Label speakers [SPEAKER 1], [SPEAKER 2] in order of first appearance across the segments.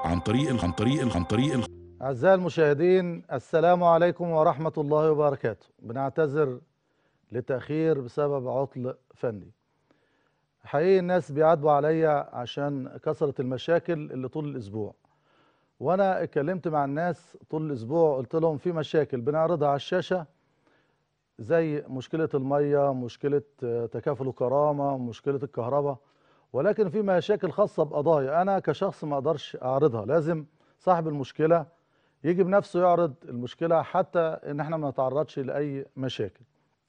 [SPEAKER 1] عن طريق ال- عن طريق ال- عن طريق ال-
[SPEAKER 2] أعزائي المشاهدين السلام عليكم ورحمة الله وبركاته بنعتذر لتأخير بسبب عطل فني حقيقي الناس بيعاتبوا عليا عشان كثرة المشاكل اللي طول الأسبوع وأنا اتكلمت مع الناس طول الأسبوع قلت لهم في مشاكل بنعرضها على الشاشة زي مشكلة المية مشكلة آه، تكافل وكرامة مشكلة الكهرباء ولكن في مشاكل خاصة بقضايا أنا كشخص ما أقدرش أعرضها لازم صاحب المشكلة يجي بنفسه يعرض المشكلة حتى ان احنا ما نتعرضش لأي مشاكل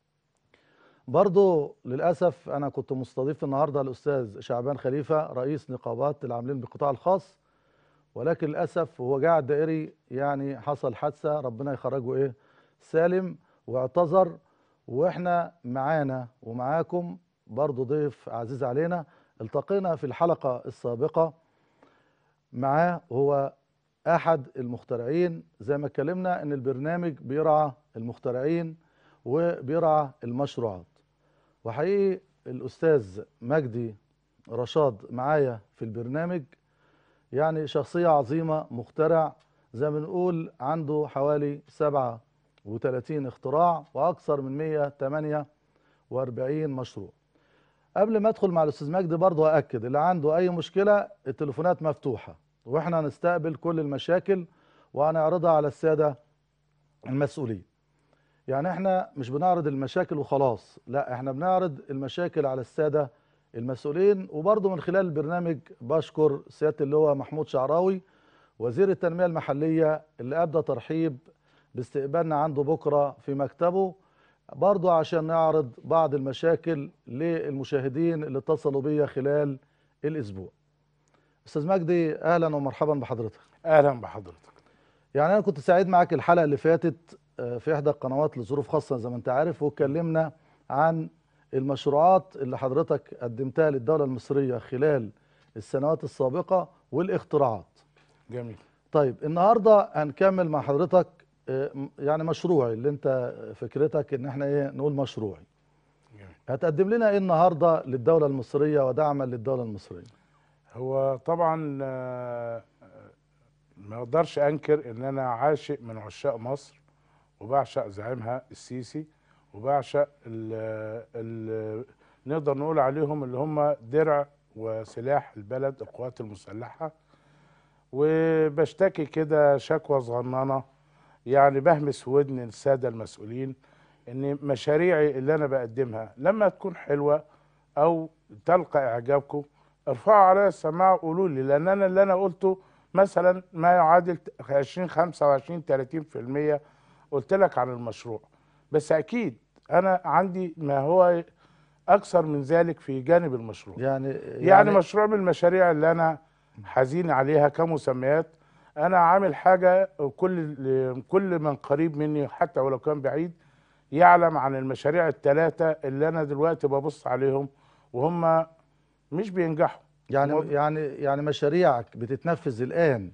[SPEAKER 2] برضو للأسف أنا كنت مستضيف النهاردة الأستاذ شعبان خليفة رئيس نقابات العاملين بالقطاع الخاص ولكن للأسف وهو قاعد دائري يعني حصل حادثة ربنا يخرجه إيه سالم واعتذر وإحنا معانا ومعاكم برضو ضيف عزيز علينا التقينا في الحلقة السابقة معاه هو احد المخترعين زي ما اتكلمنا ان البرنامج بيرعى المخترعين وبيرعى المشروعات وحقيقي الاستاذ مجدي رشاد معايا في البرنامج يعني شخصية عظيمة مخترع زي ما بنقول عنده حوالي 37 اختراع واكثر من 148 مشروع قبل ما ادخل مع الاستاذ مجدي برضه ااكد اللي عنده اي مشكله التليفونات مفتوحه واحنا هنستقبل كل المشاكل وهنعرضها على الساده المسؤولين يعني احنا مش بنعرض المشاكل وخلاص لا احنا بنعرض المشاكل على الساده المسؤولين وبرضه من خلال البرنامج بشكر سياده اللواء محمود شعراوي وزير التنميه المحليه اللي ابدى ترحيب باستقبالنا عنده بكره في مكتبه برضه عشان نعرض بعض المشاكل للمشاهدين اللي اتصلوا بيا خلال الاسبوع. استاذ مجدي اهلا ومرحبا بحضرتك.
[SPEAKER 3] اهلا بحضرتك
[SPEAKER 2] يعني انا كنت سعيد معاك الحلقه اللي فاتت آه، في احدى القنوات لظروف خاصه زي ما انت عارف واتكلمنا عن المشروعات اللي حضرتك قدمتها للدوله المصريه خلال السنوات السابقه والاختراعات.
[SPEAKER 3] جميل
[SPEAKER 2] طيب النهارده هنكمل مع حضرتك آه، م- يعني مشروعي اللي انت فكرتك ان احنا ايه نقول مشروعي.
[SPEAKER 3] جميل
[SPEAKER 2] هتقدم لنا ايه النهارده للدوله المصريه ودعما للدوله المصريه؟
[SPEAKER 3] هو طبعا آه، ما اقدرش انكر ان انا عاشق من عشاق مصر وبعشق زعيمها السيسي وبعشق ال ال نقدر نقول عليهم اللي هم درع وسلاح البلد القوات المسلحه وبشتكي كده شكوى صغننه يعني بهمس في ودن الساده المسؤولين ان مشاريعي اللي انا بقدمها لما تكون حلوه او تلقى اعجابكم ارفعوا عليا السماعه وقولوا لي لان انا اللي انا قلته مثلا ما يعادل 20 25 30% قلت لك عن المشروع بس اكيد انا عندي ما هو اكثر من ذلك في جانب المشروع
[SPEAKER 2] يعني
[SPEAKER 3] يعني, يعني مشروع من المشاريع اللي انا حزين عليها كمسميات انا عامل حاجه كل كل من قريب مني حتى ولو كان بعيد يعلم عن المشاريع الثلاثه اللي انا دلوقتي ببص عليهم وهم مش بينجحوا
[SPEAKER 2] يعني
[SPEAKER 3] وض-
[SPEAKER 2] يعني يعني مشاريعك بتتنفذ الان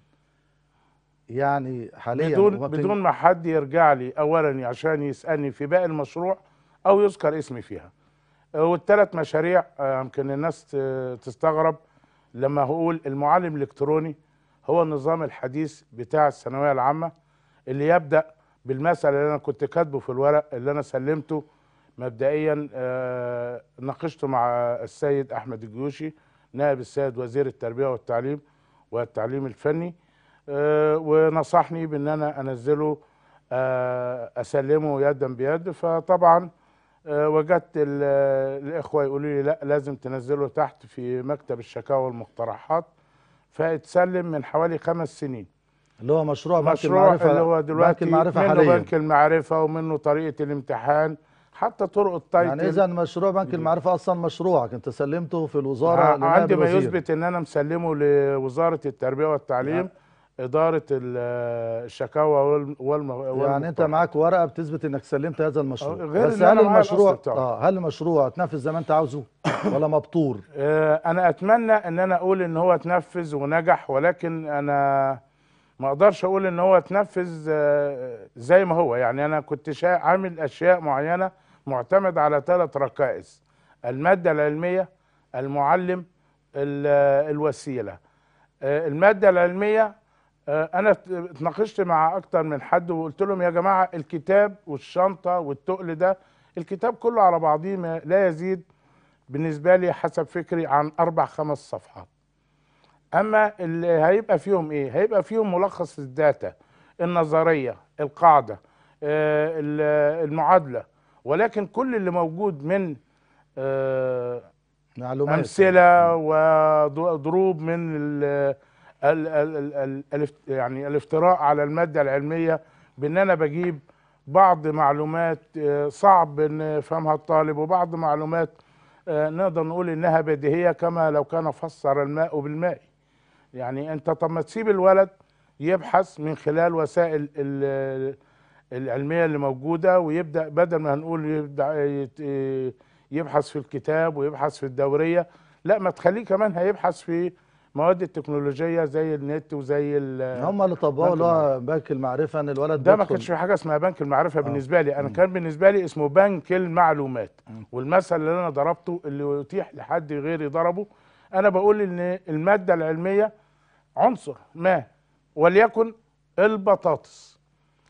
[SPEAKER 2] يعني حاليا
[SPEAKER 3] بدون
[SPEAKER 2] وما بتن-
[SPEAKER 3] بدون ما حد يرجع لي اولا عشان يسالني في باقي المشروع او يذكر اسمي فيها والثلاث مشاريع آه، يمكن الناس ت- تستغرب لما هقول المعلم الالكتروني هو النظام الحديث بتاع الثانويه العامه اللي يبدا بالمثل اللي انا كنت كاتبه في الورق اللي انا سلمته مبدئيا آه، ناقشته مع السيد احمد الجيوشي نائب السيد وزير التربيه والتعليم والتعليم الفني آه، ونصحني بان انا انزله آه، اسلمه يدا بيد فطبعا آه، وجدت ال- الاخوه يقولوا لي لا لازم تنزله تحت في مكتب الشكاوى والمقترحات فاتسلم من حوالي خمس سنين
[SPEAKER 2] اللي هو مشروع بنك
[SPEAKER 3] مشروع
[SPEAKER 2] المعرفه
[SPEAKER 3] اللي هو
[SPEAKER 2] بنك
[SPEAKER 3] دلوقتي
[SPEAKER 2] المعرفه
[SPEAKER 3] منه
[SPEAKER 2] حاليا
[SPEAKER 3] بنك المعرفه ومنه طريقه الامتحان حتى طرق التايتل
[SPEAKER 2] يعني اذا مشروع بنك المعرفه اصلا مشروعك انت سلمته في الوزاره
[SPEAKER 3] ع-
[SPEAKER 2] لنائب
[SPEAKER 3] عندي ما
[SPEAKER 2] الوزير.
[SPEAKER 3] يثبت ان انا مسلمه لوزاره التربيه والتعليم
[SPEAKER 2] يعني-
[SPEAKER 3] اداره ال- الشكاوى والم- والم-
[SPEAKER 2] يعني انت
[SPEAKER 3] والمقترحات.
[SPEAKER 2] معاك ورقه بتثبت انك سلمت هذا المشروع
[SPEAKER 3] أه، غير
[SPEAKER 2] بس
[SPEAKER 3] إن أنا
[SPEAKER 2] هل
[SPEAKER 3] معايا
[SPEAKER 2] المشروع
[SPEAKER 3] الأصل بتاعه.
[SPEAKER 2] اه هل المشروع اتنفذ زي ما انت عاوزه ولا مبتور
[SPEAKER 3] آه، انا اتمنى ان انا اقول ان هو اتنفذ ونجح ولكن انا ما اقدرش اقول ان هو اتنفذ آه، زي ما هو يعني انا كنت شا- عامل اشياء معينه معتمد على ثلاث ركائز الماده العلميه المعلم ال- الوسيله آه، الماده العلميه آه، انا ات- اتناقشت مع اكتر من حد وقلت لهم يا جماعه الكتاب والشنطه والتقل ده الكتاب كله على بعضيه ما لا يزيد بالنسبه لي حسب فكري عن اربع خمس صفحات اما اللي هيبقى فيهم ايه هيبقى فيهم ملخص الداتا النظريه القاعده آه، ال- المعادله ولكن كل اللي موجود من آه،
[SPEAKER 2] معلومات
[SPEAKER 3] امثله وضروب من ال ال ال ال ال الاف- يعني الافتراء على الماده العلميه بان انا بجيب بعض معلومات آه، صعب ان يفهمها الطالب وبعض معلومات آه، نقدر نقول انها بديهيه كما لو كان فسر الماء بالماء يعني انت طب ما تسيب الولد يبحث من خلال وسائل ال- العلميه اللي موجوده ويبدا بدل ما هنقول يبدا يت- يبحث في الكتاب ويبحث في الدوريه لا ما تخليه كمان هيبحث في مواد التكنولوجيه زي النت وزي ال-
[SPEAKER 2] هم اللي طبقوا
[SPEAKER 3] بنك
[SPEAKER 2] اللي هو بنك المعرفه ان الولد
[SPEAKER 3] ده ما
[SPEAKER 2] بيدخل-
[SPEAKER 3] كانش في حاجه اسمها بنك المعرفه بالنسبه لي انا كان بالنسبه لي اسمه بنك المعلومات والمثل اللي انا ضربته اللي يتيح لحد غيري ضربه انا بقول ان الماده العلميه عنصر ما وليكن البطاطس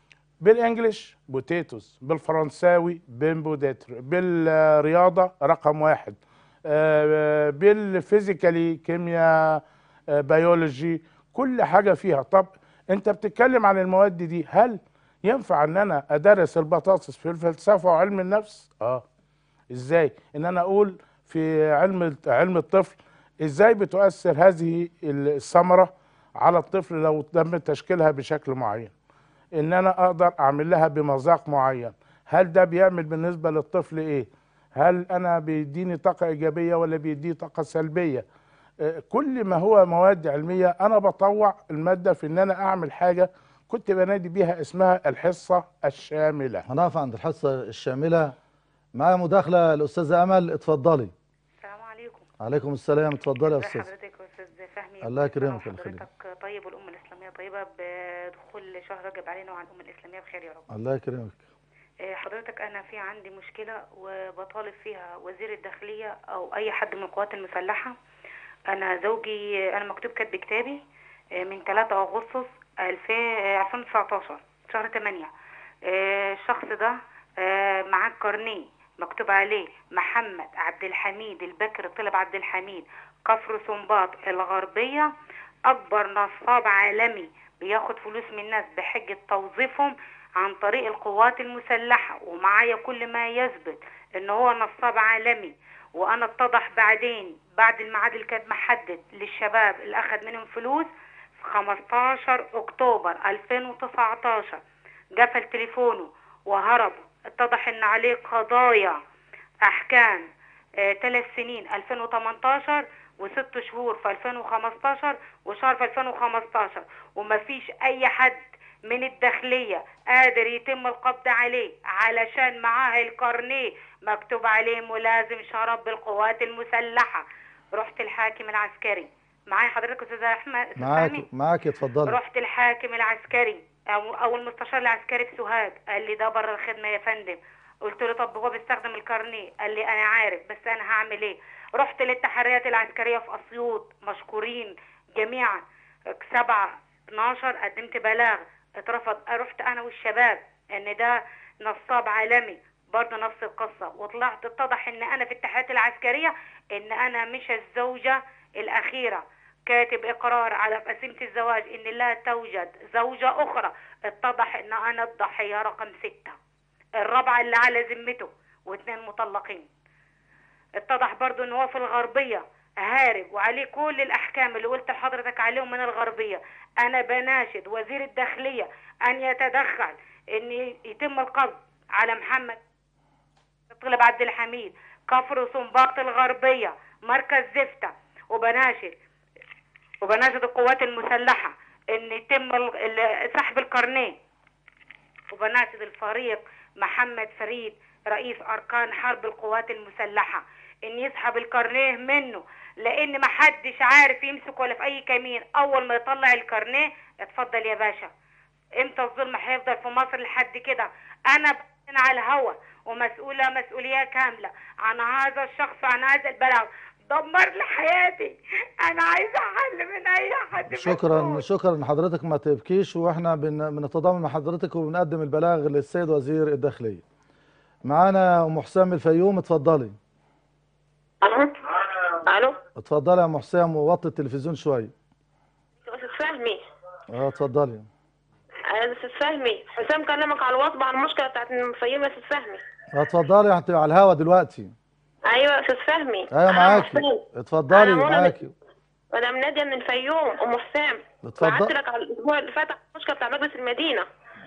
[SPEAKER 3] بالانجلش بوتيتوس بالفرنساوي بيمبوديتر بالرياضه رقم واحد آه، بالفيزيكالي كيمياء آه، بيولوجي كل حاجه فيها طب انت بتتكلم عن المواد دي هل ينفع ان انا ادرس البطاطس في الفلسفه وعلم النفس اه ازاي ان انا اقول في علم علم الطفل ازاي بتؤثر هذه الثمره على الطفل لو تم تشكيلها بشكل معين ان انا اقدر اعمل لها بمذاق معين هل ده بيعمل بالنسبه للطفل ايه هل انا بيديني طاقه ايجابيه ولا بيديني طاقه سلبيه آه، كل ما هو مواد علميه انا بطوع الماده في ان انا اعمل حاجه كنت بنادي بيها اسمها الحصه الشامله
[SPEAKER 2] هنقف عند الحصه الشامله معايا مداخله الاستاذه امل اتفضلي
[SPEAKER 4] السلام عليكم
[SPEAKER 2] عليكم السلام اتفضلي يا
[SPEAKER 4] ازي
[SPEAKER 2] استاذ
[SPEAKER 4] حضرتك يا استاذ فهمي
[SPEAKER 2] الله
[SPEAKER 4] كل سنة
[SPEAKER 2] يكرمك، الله يخليك.
[SPEAKER 4] وحضرتك طيب والامه الاسلاميه طيبه بدخول شهر رجب علينا وعلى الامه الاسلاميه بخير يا رب
[SPEAKER 2] الله يكرمك
[SPEAKER 4] آه، حضرتك انا في عندي مشكله وبطالب فيها وزير الداخليه او اي حد من القوات المسلحه انا زوجي انا مكتوب كاتب كتابي آه، من 3 اغسطس 2000 آه، 2019 شهر 8 آه، الشخص ده آه، معاه كارنيه مكتوب عليه محمد عبد الحميد البكر طلب عبد الحميد كفر سنباط الغربيه اكبر نصاب عالمي بياخد فلوس من الناس بحجه توظيفهم عن طريق القوات المسلحه ومعايا كل ما يثبت ان هو نصاب عالمي وانا اتضح بعدين بعد الميعاد اللي كان محدد للشباب اللي اخد منهم فلوس في 15 اكتوبر 2019 قفل تليفونه وهرب اتضح ان عليه قضايا احكام ثلاث سنين 2018 وست شهور في 2015 وشهر في 2015 ومفيش اي حد من الداخلية قادر يتم القبض عليه علشان معاه الكارنيه مكتوب عليه ملازم شرف بالقوات المسلحة رحت الحاكم العسكري معايا حضرتك استاذ احمد أستاذ
[SPEAKER 2] معاك
[SPEAKER 4] فهمي؟
[SPEAKER 2] معاك اتفضلي
[SPEAKER 4] رحت الحاكم العسكري او او المستشار العسكري في سوهاج قال لي ده بره الخدمه يا فندم قلت له طب هو بيستخدم الكارنيه قال لي انا عارف بس انا هعمل ايه رحت للتحريات العسكريه في اسيوط مشكورين جميعا سبعة 12 قدمت بلاغ اترفض رحت انا والشباب ان ده نصاب عالمي برضه نفس القصة وطلعت اتضح ان انا في التحريات العسكرية ان انا مش الزوجة الاخيرة كاتب اقرار على قسيمة الزواج ان لا توجد زوجة اخرى اتضح ان انا الضحية رقم ستة الرابعة اللي على ذمته واثنين مطلقين اتضح برضو ان هو في الغربية هارب وعليه كل الاحكام اللي قلت لحضرتك عليهم من الغربية انا بناشد وزير الداخلية ان يتدخل ان يتم القبض على محمد طلب عبد الحميد كفر سنباط الغربية مركز زفتة وبناشد وبناشد القوات المسلحة ان يتم ال- ال- سحب الكارنيه وبناشد الفريق محمد فريد رئيس اركان حرب القوات المسلحه ان يسحب الكارنيه منه لان محدش عارف يمسك ولا في اي كمين اول ما يطلع الكارنيه اتفضل يا باشا امتى الظلم هيفضل في مصر لحد كده انا بقين على الهوا ومسؤوله مسؤوليه كامله عن هذا الشخص عن هذا البلاغ دمر لي حياتي انا عايزه حل من اي حد
[SPEAKER 2] شكرا
[SPEAKER 4] مسؤول.
[SPEAKER 2] شكرا ان حضرتك ما تبكيش واحنا بن- بنتضامن مع حضرتك وبنقدم البلاغ للسيد وزير الداخليه معانا ام حسام الفيوم اتفضلي
[SPEAKER 5] الو الو
[SPEAKER 2] اتفضلي يا ام حسام ووطي التلفزيون شويه
[SPEAKER 5] استاذ فهمي
[SPEAKER 2] اه اتفضلي
[SPEAKER 5] انا استاذ فهمي حسام كلمك على الواتساب عن المشكله بتاعت المفيم يا استاذ فهمي
[SPEAKER 2] اه اتفضلي انت على الهوا دلوقتي
[SPEAKER 5] ايوه يا استاذ فهمي
[SPEAKER 2] ايوه
[SPEAKER 5] أنا
[SPEAKER 2] معاكي
[SPEAKER 5] حسام.
[SPEAKER 2] اتفضلي
[SPEAKER 5] أنا منى
[SPEAKER 2] معاكي
[SPEAKER 5] مدام ناديه من الفيوم ام حسام
[SPEAKER 2] اتفضل.
[SPEAKER 5] بعت لك على الاسبوع اللي فات على المشكله بتاع مجلس المدينه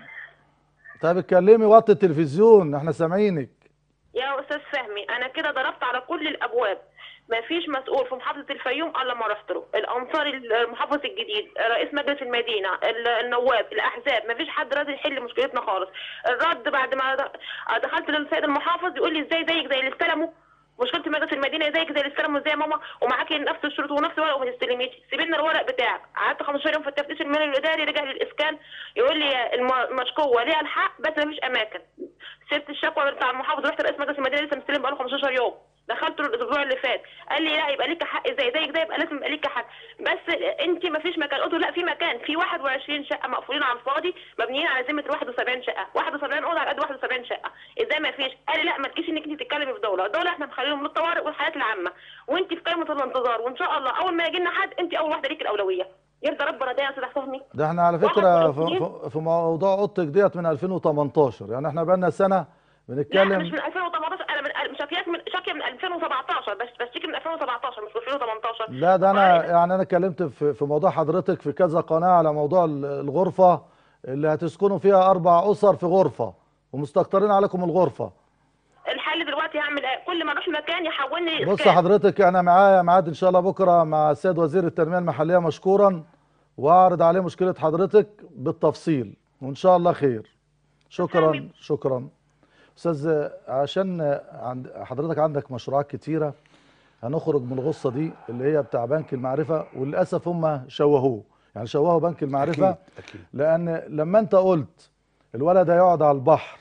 [SPEAKER 2] طيب اتكلمي وطي التلفزيون احنا سامعينك
[SPEAKER 5] يا استاذ فهمي انا كده ضربت على كل الابواب ما فيش مسؤول في محافظه الفيوم الا لما رحت له الانصاري المحافظ الجديد رئيس مجلس المدينه ال- النواب الاحزاب ما فيش حد راضي يحل مشكلتنا خالص الرد بعد ما د- دخلت للسيد المحافظ يقول لي ازاي زيك زي اللي استلموا مشكله مجلس المدينه زيك زي اللي استلموا ازاي يا ماما ومعاكي نفس الشروط ونفس الورق وما تستلميش سيبي لنا الورق بتاعك قعدت 15 يوم في التفتيش المالي الاداري رجع للاسكان يقول لي الم- المشكوه ليها الحق بس ما فيش اماكن سبت الشكوى بتاع المحافظ رحت رئيس مجلس المدينه لسه مستلم بقاله 15 يوم دخلت له الاسبوع اللي فات قال لي لا يبقى ليك حق زي زيك ده يبقى لازم يبقى ليك حق بس انت ما فيش مكان قلت له لا في مكان في 21 شقه مقفولين على الفاضي مبنيين على ذمه 71 شقه 71 اوضه على قد 71 شقه ازاي ما فيش قال لي لا ما تجيش انك انت تتكلمي في دوله الدوله احنا مخليهم للطوارئ والحالات العامه وانت في قائمه الانتظار وان شاء الله اول ما يجي لنا حد انت اول واحده ليك الاولويه يرضى ربنا ده يا استاذ فهمي
[SPEAKER 2] ده احنا على فكره
[SPEAKER 5] واحد
[SPEAKER 2] في,
[SPEAKER 5] وعشرين.
[SPEAKER 2] في- في موضوع اوضتك ديت من 2018 يعني احنا بقالنا سنه
[SPEAKER 5] لا
[SPEAKER 2] بنتكلم
[SPEAKER 5] مش من 2018 انا من مش شاكيه من شاكيه من 2017 بس بشتكي من 2017 مش من 2018
[SPEAKER 2] لا ده انا يعني انا اتكلمت في في موضوع حضرتك في كذا قناه على موضوع ال- الغرفه اللي هتسكنوا فيها اربع اسر في غرفه ومستكترين عليكم الغرفه
[SPEAKER 5] الحل دلوقتي هعمل ايه كل ما اروح مكان يحولني
[SPEAKER 2] بص
[SPEAKER 5] إسكان.
[SPEAKER 2] حضرتك انا معايا ميعاد ان شاء الله بكره مع السيد وزير التنميه المحليه مشكورا واعرض عليه مشكله حضرتك بالتفصيل وان شاء الله خير شكرا
[SPEAKER 5] آمين.
[SPEAKER 2] شكرا استاذ عشان عند حضرتك عندك مشروعات كتيره هنخرج من الغصه دي اللي هي بتاع بنك المعرفه وللاسف هم شوهوه يعني شوهوا بنك المعرفه
[SPEAKER 3] اكيد اكيد
[SPEAKER 2] لان لما انت قلت الولد هيقعد على البحر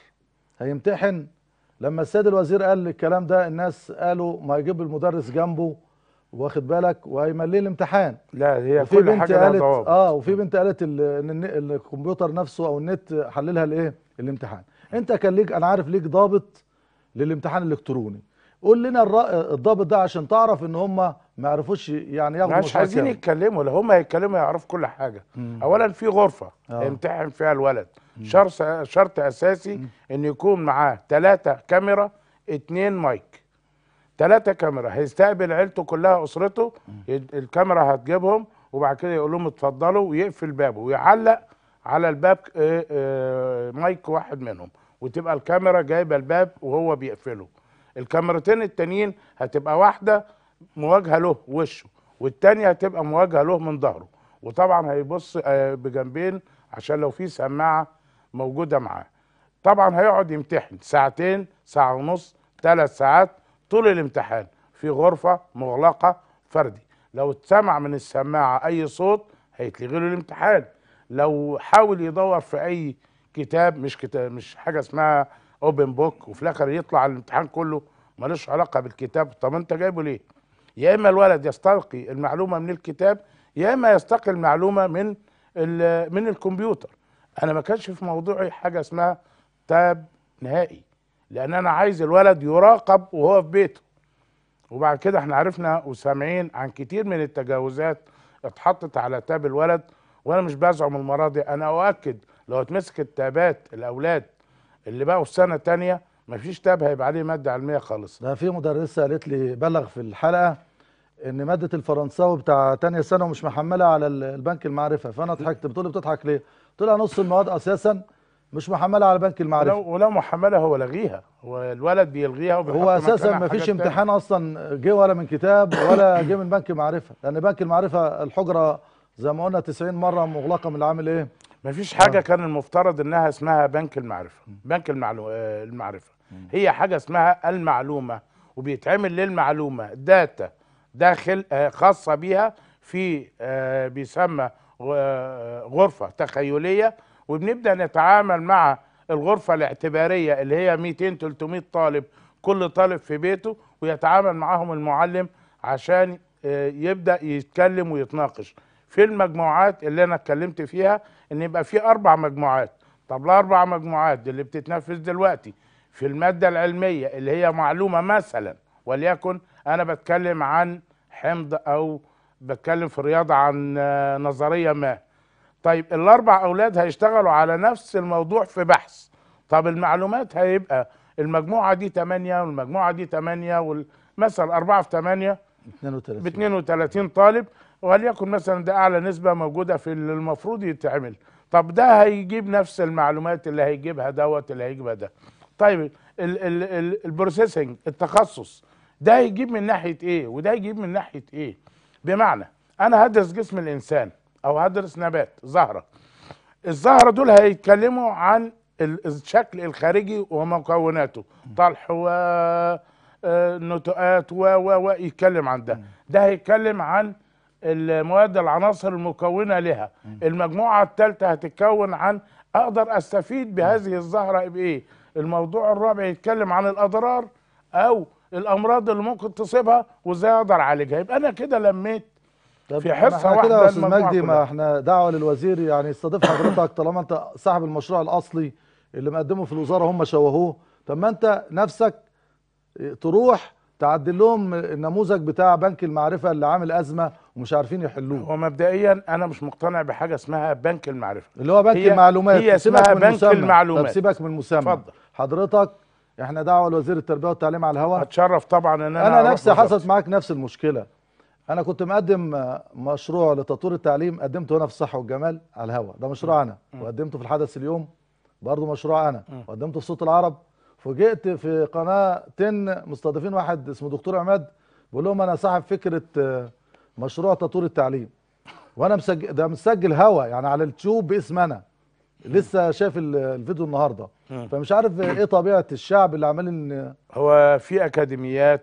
[SPEAKER 2] هيمتحن لما السيد الوزير قال الكلام ده الناس قالوا ما يجيب المدرس جنبه واخد بالك وهيمليه الامتحان
[SPEAKER 3] لا هي
[SPEAKER 2] وفي
[SPEAKER 3] كل
[SPEAKER 2] بنت
[SPEAKER 3] حاجه لها
[SPEAKER 2] قالت
[SPEAKER 3] ضوابط
[SPEAKER 2] اه وفي بنت قالت ال- ان الن- الكمبيوتر نفسه او النت حللها الايه الامتحان انت كان ليك انا عارف ليك ضابط للامتحان الالكتروني قول لنا الر- الضابط ده عشان تعرف ان هم ما عرفوش يعني ياخدوا
[SPEAKER 3] مش
[SPEAKER 2] مشروع
[SPEAKER 3] عايزين
[SPEAKER 2] كامل.
[SPEAKER 3] يتكلموا لو هم هيتكلموا يعرفوا كل حاجه اولا في غرفه
[SPEAKER 2] آه.
[SPEAKER 3] يمتحن فيها الولد شرط شرط اساسي ان يكون معاه ثلاثه كاميرا اتنين مايك ثلاثه كاميرا هيستقبل عيلته كلها اسرته يد- الكاميرا هتجيبهم وبعد كده يقول لهم اتفضلوا ويقفل بابه ويعلق على الباب آه، آه، مايك واحد منهم وتبقى الكاميرا جايبه الباب وهو بيقفله الكاميرتين التانيين هتبقى واحده مواجهه له وشه والتانية هتبقى مواجهه له من ظهره وطبعا هيبص آه، بجنبين عشان لو في سماعه موجوده معاه طبعا هيقعد يمتحن ساعتين ساعه ونص ثلاث ساعات طول الامتحان في غرفه مغلقه فردي لو اتسمع من السماعه اي صوت هيتلغي له الامتحان لو حاول يدور في اي كتاب مش كتاب مش حاجه اسمها اوبن بوك وفي الاخر يطلع الامتحان كله ملوش علاقه بالكتاب طب انت جايبه ليه يا اما الولد يستلقي المعلومه من الكتاب يا اما يستلقي المعلومه من ال- من الكمبيوتر انا ما كانش في موضوعي حاجه اسمها تاب نهائي لان انا عايز الولد يراقب وهو في بيته وبعد كده احنا عرفنا وسامعين عن كتير من التجاوزات اتحطت على تاب الولد وانا مش بزعم المره دي انا اؤكد لو اتمسكت تابات الاولاد اللي بقوا في سنه تانية مفيش تاب هيبقى عليه ماده علميه خالص
[SPEAKER 2] ده في مدرسة قالت لي بلغ في الحلقة ان مادة الفرنساوي بتاع تانية سنة ومش محملة على ال- البنك المعرفة فانا ضحكت بتقول لي بتضحك ليه؟ طلع نص المواد اساسا مش محملة على بنك المعرفة
[SPEAKER 3] ولو ولو محمله هو لغيها هو الولد بيلغيها وبيحط
[SPEAKER 2] هو اساسا
[SPEAKER 3] مكانها
[SPEAKER 2] ما فيش
[SPEAKER 3] حاجات تانية.
[SPEAKER 2] امتحان اصلا جه ولا من كتاب ولا جه من بنك معرفة لان بنك المعرفة الحجرة زي ما قلنا 90 مرة مغلقة من العامل ايه؟
[SPEAKER 3] مفيش حاجة كان المفترض انها اسمها بنك المعرفة بنك المعلو... آه، المعرفة هي حاجة اسمها المعلومة وبيتعمل للمعلومة داتا داخل آه، خاصة بيها في آه، بيسمى غ- آه، غرفة تخيلية وبنبدأ نتعامل مع الغرفة الاعتبارية اللي هي 200 300 طالب كل طالب في بيته ويتعامل معاهم المعلم عشان آه، يبدا يتكلم ويتناقش في المجموعات اللي انا اتكلمت فيها ان يبقى في اربع مجموعات طب الاربع مجموعات دي اللي بتتنفذ دلوقتي في الماده العلميه اللي هي معلومه مثلا وليكن انا بتكلم عن حمض او بتكلم في الرياضه عن آه، نظريه ما طيب الاربع اولاد هيشتغلوا على نفس الموضوع في بحث طب المعلومات هيبقى المجموعه دي 8 والمجموعه دي 8 مثلا 4 في 8
[SPEAKER 2] 32
[SPEAKER 3] ب 32 طالب وليكن مثلا ده اعلى نسبه موجوده في اللي المفروض يتعمل طب ده هيجيب نفس المعلومات اللي هيجيبها دوت اللي هيجيبها ده طيب ال- ال- ال- البروسيسنج التخصص ده هيجيب من ناحيه ايه وده هيجيب من ناحيه ايه بمعنى انا هدرس جسم الانسان او هدرس نبات زهره الزهره دول هيتكلموا عن ال- الشكل الخارجي ومكوناته طلح و آه، نتوءات و و و يتكلم عن ده ده هيتكلم عن المواد العناصر المكونه لها المجموعه الثالثه هتتكون عن اقدر استفيد بهذه الزهره بايه الموضوع الرابع يتكلم عن الاضرار او الامراض اللي ممكن تصيبها وازاي اقدر اعالجها يبقى انا كده لميت
[SPEAKER 2] طب
[SPEAKER 3] في حصة
[SPEAKER 2] ما احنا كده
[SPEAKER 3] واحدة
[SPEAKER 2] يا استاذ
[SPEAKER 3] المجموعة
[SPEAKER 2] مجدي
[SPEAKER 3] كلها.
[SPEAKER 2] ما احنا دعوه للوزير يعني يستضيف حضرتك طالما انت صاحب المشروع الاصلي اللي مقدمه في الوزاره هم شوهوه طب ما انت نفسك تروح تعدل لهم النموذج بتاع بنك المعرفه اللي عامل ازمه ومش عارفين يحلوه
[SPEAKER 3] هو مبدئيا انا مش مقتنع بحاجه اسمها بنك المعرفه
[SPEAKER 2] اللي هو بنك
[SPEAKER 3] هي-
[SPEAKER 2] المعلومات
[SPEAKER 3] هي
[SPEAKER 2] سيبك
[SPEAKER 3] اسمها
[SPEAKER 2] من
[SPEAKER 3] بنك
[SPEAKER 2] المسمى.
[SPEAKER 3] المعلومات.
[SPEAKER 2] طب سيبك من المسمى
[SPEAKER 3] اتفضل.
[SPEAKER 2] حضرتك احنا دعوه لوزير التربيه والتعليم على الهواء
[SPEAKER 3] اتشرف طبعا ان انا
[SPEAKER 2] انا
[SPEAKER 3] أروح
[SPEAKER 2] نفسي
[SPEAKER 3] وزارتي.
[SPEAKER 2] حصلت معاك نفس المشكله انا كنت مقدم آه، مشروع لتطوير التعليم قدمته هنا في الصحه والجمال على الهواء ده مشروع انا وقدمته في الحدث اليوم برضه مشروع انا وقدمته في صوت العرب فوجئت في قناه تن مستضيفين واحد اسمه دكتور عماد بيقول لهم انا صاحب فكره آه، مشروع تطوير التعليم وانا مسجل ده مسجل هوا يعني على اليوتيوب باسم انا لسه شايف ال- الفيديو النهارده فمش عارف ايه طبيعه الشعب اللي عمالين
[SPEAKER 3] هو في اكاديميات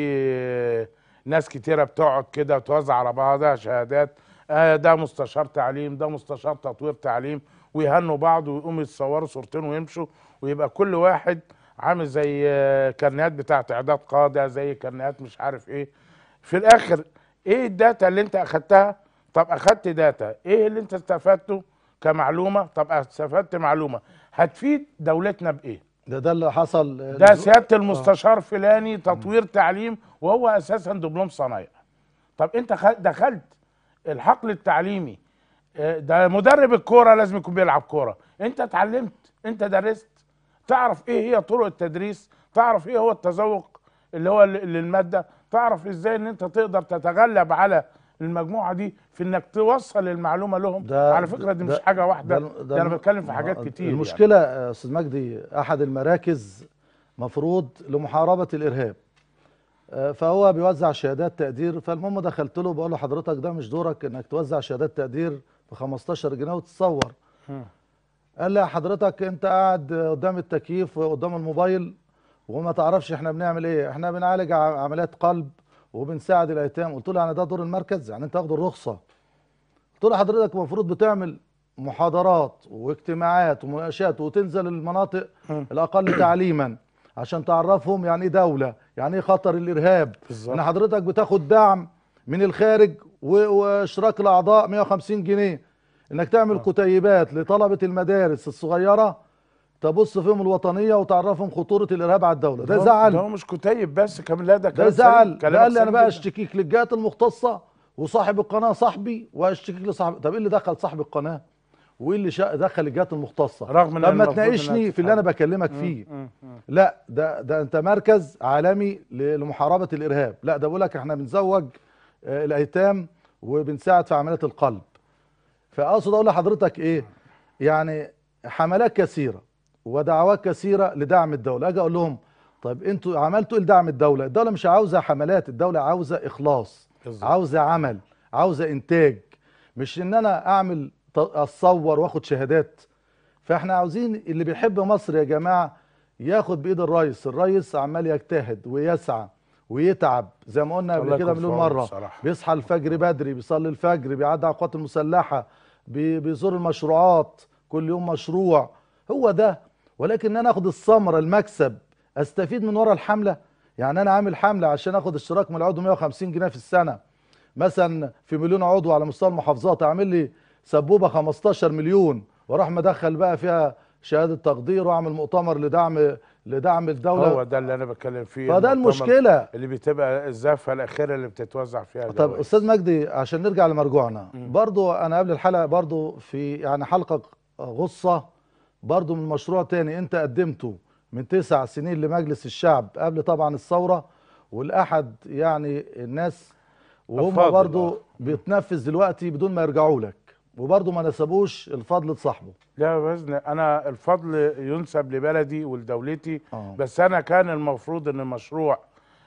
[SPEAKER 3] وفي ناس كتيره بتقعد كده وتوزع على بعضها شهادات آه ده مستشار تعليم ده مستشار تطوير تعليم ويهنوا بعض ويقوموا يتصوروا صورتين ويمشوا ويبقى كل واحد عامل زي آه، كرنيهات بتاعه اعداد قاده زي كرنيهات مش عارف ايه في الاخر ايه الداتا اللي انت اخدتها طب اخدت داتا ايه اللي انت استفدته كمعلومه طب استفدت معلومه هتفيد دولتنا بايه
[SPEAKER 2] ده ده اللي حصل آه،
[SPEAKER 3] ده
[SPEAKER 2] الأسبوع-
[SPEAKER 3] سياده المستشار فلاني تطوير تعليم وهو اساسا دبلوم صنايع طب انت خ- دخلت الحقل التعليمي آه، ده مدرب الكوره لازم يكون بيلعب كوره انت اتعلمت انت درست تعرف ايه هي طرق التدريس تعرف ايه هو التذوق اللي هو ل- للماده تعرف ازاي ان انت تقدر تتغلب على المجموعه دي في انك توصل المعلومه لهم
[SPEAKER 2] ده
[SPEAKER 3] على فكره دي
[SPEAKER 2] ده-
[SPEAKER 3] مش حاجه واحده
[SPEAKER 2] ده-
[SPEAKER 3] ده, انا بتكلم في حاجات
[SPEAKER 2] آه،
[SPEAKER 3] كتير يعني.
[SPEAKER 2] المشكله يا استاذ مجدي احد المراكز مفروض لمحاربه الارهاب آه، فهو بيوزع شهادات تقدير فالمهم دخلت له بقول له حضرتك ده مش دورك انك توزع شهادات تقدير ب 15 جنيه وتتصور قال لي حضرتك انت قاعد قدام التكييف وقدام الموبايل وما تعرفش احنا بنعمل ايه احنا بنعالج ع- عمليات قلب وبنساعد الايتام قلت له يعني ده دور المركز يعني انت واخد الرخصه قلت له حضرتك المفروض بتعمل محاضرات واجتماعات ومناقشات وتنزل المناطق الاقل تعليما عشان تعرفهم يعني ايه دوله يعني ايه خطر الارهاب
[SPEAKER 3] بالظبط.
[SPEAKER 2] ان حضرتك بتاخد دعم من الخارج و- واشتراك الاعضاء 150 جنيه انك تعمل كتيبات لطلبه المدارس الصغيره تبص فيهم الوطنيه وتعرفهم خطوره الارهاب على الدوله ده
[SPEAKER 3] هو-
[SPEAKER 2] زعل
[SPEAKER 3] ده هو مش كتيب بس كمان لا ده
[SPEAKER 2] ده
[SPEAKER 3] كلام
[SPEAKER 2] زعل
[SPEAKER 3] سليم.
[SPEAKER 2] ده
[SPEAKER 3] كلامك
[SPEAKER 2] قال لي انا
[SPEAKER 3] سليم
[SPEAKER 2] بقى
[SPEAKER 3] جداً.
[SPEAKER 2] اشتكيك للجهات المختصه وصاحب القناه صاحبي واشتكيك لصاحب طب ايه اللي دخل صاحب القناه وايه اللي شا... دخل الجهات المختصه
[SPEAKER 3] رغم إن
[SPEAKER 2] طب ما
[SPEAKER 3] المفروض
[SPEAKER 2] تناقشني
[SPEAKER 3] إنها
[SPEAKER 2] في اللي انا
[SPEAKER 3] تتحل.
[SPEAKER 2] بكلمك فيه لا ده ده انت مركز عالمي ل- لمحاربه الارهاب لا ده بقول لك احنا بنزوج آه، الايتام وبنساعد في عمليات القلب فاقصد اقول لحضرتك ايه يعني حملات كثيره ودعوات كثيره لدعم الدوله اجي اقول لهم طيب انتوا عملتوا ايه لدعم الدوله الدوله مش عاوزه حملات الدوله عاوزه اخلاص
[SPEAKER 3] بالظبط.
[SPEAKER 2] عاوزه عمل عاوزه انتاج مش ان انا اعمل ت- اتصور واخد شهادات فاحنا عاوزين اللي بيحب مصر يا جماعه ياخد بايد الرئيس الرئيس عمال يجتهد ويسعى ويتعب زي ما قلنا
[SPEAKER 3] الله
[SPEAKER 2] قبل كده
[SPEAKER 3] يكون في
[SPEAKER 2] مليون
[SPEAKER 3] عونه
[SPEAKER 2] مره
[SPEAKER 3] بصراحة.
[SPEAKER 2] بيصحى الفجر بدري بيصلي الفجر بيعدي على القوات المسلحه بي- بيزور المشروعات كل يوم مشروع هو ده ولكن انا اخد الثمره المكسب استفيد من ورا الحمله يعني انا عامل حمله عشان اخد اشتراك من العضو 150 جنيه في السنه مثلا في مليون عضو على مستوى المحافظات اعمل لي سبوبه 15 مليون واروح مدخل بقى فيها شهاده تقدير واعمل مؤتمر لدعم لدعم الدوله
[SPEAKER 3] هو ده اللي انا بتكلم فيه
[SPEAKER 2] فده
[SPEAKER 3] المؤتمر
[SPEAKER 2] المشكله
[SPEAKER 3] اللي بتبقى الزفه الاخيره اللي بتتوزع فيها
[SPEAKER 2] طب
[SPEAKER 3] جوائز.
[SPEAKER 2] استاذ مجدي عشان نرجع لمرجوعنا برضو انا قبل الحلقه برضو في يعني حلقه غصه برضو من مشروع تاني انت قدمته من تسع سنين لمجلس الشعب قبل طبعا الثوره والاحد يعني الناس وهم
[SPEAKER 3] الفاضل،
[SPEAKER 2] برضو
[SPEAKER 3] آه.
[SPEAKER 2] بتنفذ دلوقتي بدون ما يرجعوا لك وبرضو ما نسبوش الفضل لصاحبه
[SPEAKER 3] لا باذن انا الفضل ينسب لبلدي ولدولتي
[SPEAKER 2] آه.
[SPEAKER 3] بس انا كان المفروض ان مشروع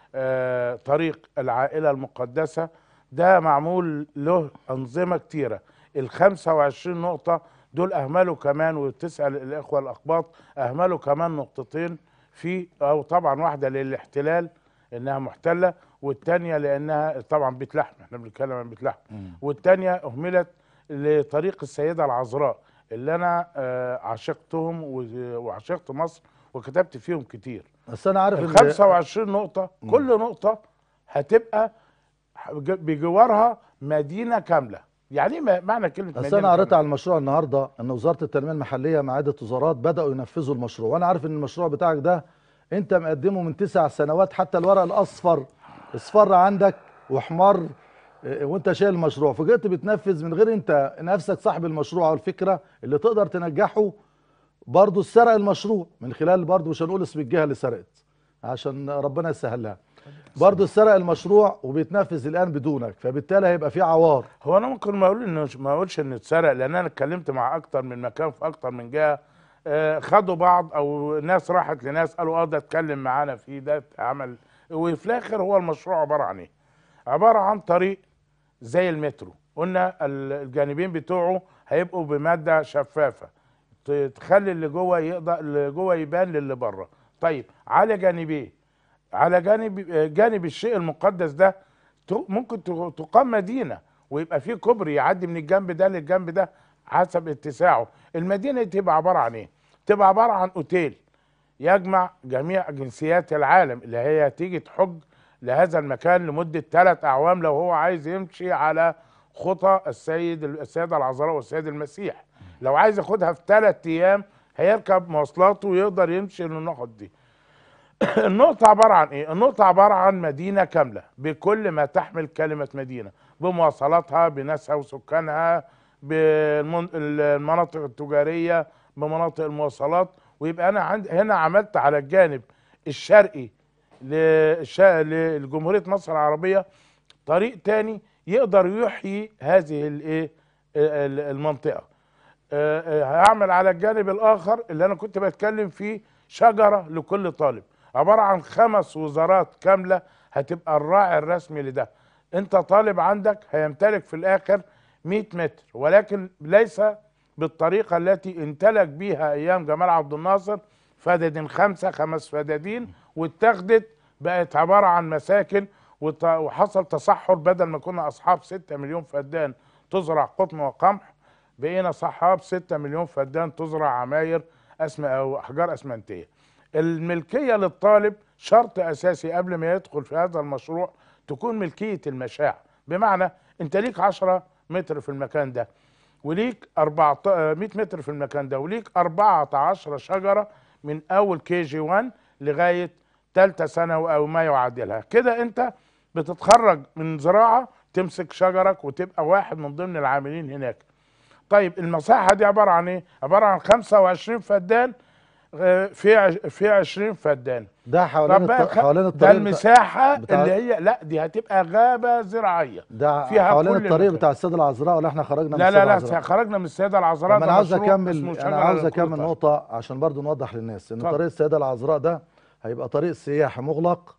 [SPEAKER 3] آه طريق العائله المقدسه ده معمول له انظمه كتيره ال 25 نقطه دول اهملوا كمان وتسال الاخوه الاقباط اهملوا كمان نقطتين في او طبعا واحده للاحتلال انها محتله والثانيه لانها طبعا بيت لحم احنا بنتكلم عن بيت لحم والثانيه اهملت لطريق السيده العذراء اللي انا آه، عشقتهم و- وعشقت مصر وكتبت فيهم كتير
[SPEAKER 2] بس انا عارف
[SPEAKER 3] ال
[SPEAKER 2] ان
[SPEAKER 3] 25 نقطة كل نقطة هتبقى ج- بجوارها مدينة كاملة يعني ايه م- معنى كلمة
[SPEAKER 2] بس
[SPEAKER 3] مدينة
[SPEAKER 2] انا قريت
[SPEAKER 3] كاملة؟
[SPEAKER 2] على المشروع النهارده ان وزاره التنميه المحليه مع عده وزارات بداوا ينفذوا المشروع وانا عارف ان المشروع بتاعك ده انت مقدمه من تسع سنوات حتى الورق الاصفر اصفر عندك واحمر اه، وانت شايل المشروع فجئت بتنفذ من غير انت نفسك صاحب المشروع او الفكره اللي تقدر تنجحه برضه سرق المشروع من خلال برضه مش هنقول اسم الجهه اللي سرقت عشان ربنا يسهلها برضه سرق المشروع وبيتنفذ الان بدونك فبالتالي هيبقى في عوار
[SPEAKER 3] هو انا ممكن ما اقول انه ما اقولش انه اتسرق لان انا اتكلمت مع اكتر من مكان في اكتر من جهه آه، خدوا بعض او ناس راحت لناس قالوا اه ده اتكلم معانا فيه ده عمل وفي الاخر هو المشروع عباره عن ايه؟ عباره عن طريق زي المترو قلنا ال- الجانبين بتوعه هيبقوا بماده شفافه ت- تخلي اللي جوه يقدر اللي جوه يبان للي بره طيب على جانبيه على جانب جانب الشيء المقدس ده ت- ممكن ت- تقام مدينه ويبقى في كوبري يعدي من الجنب ده للجنب ده حسب اتساعه المدينه تبقى عباره عن ايه تبقى عباره عن اوتيل يجمع جميع جنسيات العالم اللي هي تيجي تحج لهذا المكان لمده ثلاث اعوام لو هو عايز يمشي على خطى السيد السيده العذراء والسيد المسيح لو عايز ياخدها في ثلاث ايام هيركب مواصلاته ويقدر يمشي للنقط دي النقطة عبارة عن ايه؟ النقطة عبارة عن مدينة كاملة بكل ما تحمل كلمة مدينة بمواصلاتها بناسها وسكانها بالمناطق التجارية بمناطق المواصلات ويبقى انا عند هنا عملت على الجانب الشرقي للش- لجمهورية مصر العربية طريق تاني يقدر يحيي هذه الايه ال- المنطقة آه، آه، هعمل على الجانب الاخر اللي انا كنت بتكلم فيه شجره لكل طالب عباره عن خمس وزارات كامله هتبقى الراعي الرسمي لده انت طالب عندك هيمتلك في الاخر 100 متر ولكن ليس بالطريقه التي امتلك بيها ايام جمال عبد الناصر فدادين خمسه خمس فدادين واتخذت بقت عباره عن مساكن وت- وحصل تصحر بدل ما كنا اصحاب 6 مليون فدان تزرع قطن وقمح بقينا صحاب 6 مليون فدان تزرع عماير اسم او احجار اسمنتيه الملكيه للطالب شرط اساسي قبل ما يدخل في هذا المشروع تكون ملكيه المشاع بمعنى انت ليك 10 متر في المكان ده وليك 14 100 متر في المكان ده وليك 14 شجره من اول كي جي 1 لغايه ثالثه ثانوي او ما يعادلها كده انت بتتخرج من زراعه تمسك شجرك وتبقى واحد من ضمن العاملين هناك طيب المساحه دي عباره عن ايه عباره عن 25 فدان آه، في عش- في 20 فدان
[SPEAKER 2] ده حوالين
[SPEAKER 3] طب بقى
[SPEAKER 2] الط...
[SPEAKER 3] خ-
[SPEAKER 2] حوالين
[SPEAKER 3] ده
[SPEAKER 2] الطريق بتاع-
[SPEAKER 3] المساحه
[SPEAKER 2] بتاع-
[SPEAKER 3] اللي هي لا دي هتبقى غابه زراعيه
[SPEAKER 2] ده
[SPEAKER 3] فيها
[SPEAKER 2] حوالين
[SPEAKER 3] كل
[SPEAKER 2] الطريق
[SPEAKER 3] مكان.
[SPEAKER 2] بتاع السيده العذراء ولا احنا خرجنا من
[SPEAKER 3] لا
[SPEAKER 2] السيده
[SPEAKER 3] لا
[SPEAKER 2] العذراء
[SPEAKER 3] لا خرجنا من السيده العذراء
[SPEAKER 2] طب
[SPEAKER 3] ده
[SPEAKER 2] انا عاوز
[SPEAKER 3] مشروع
[SPEAKER 2] اكمل
[SPEAKER 3] اسمه
[SPEAKER 2] انا
[SPEAKER 3] شجرة
[SPEAKER 2] عاوز
[SPEAKER 3] لكل
[SPEAKER 2] اكمل
[SPEAKER 3] طالب.
[SPEAKER 2] نقطه عشان برضو نوضح للناس ان
[SPEAKER 3] اتفضل.
[SPEAKER 2] طريق السيده العذراء ده هيبقى طريق سياحي مغلق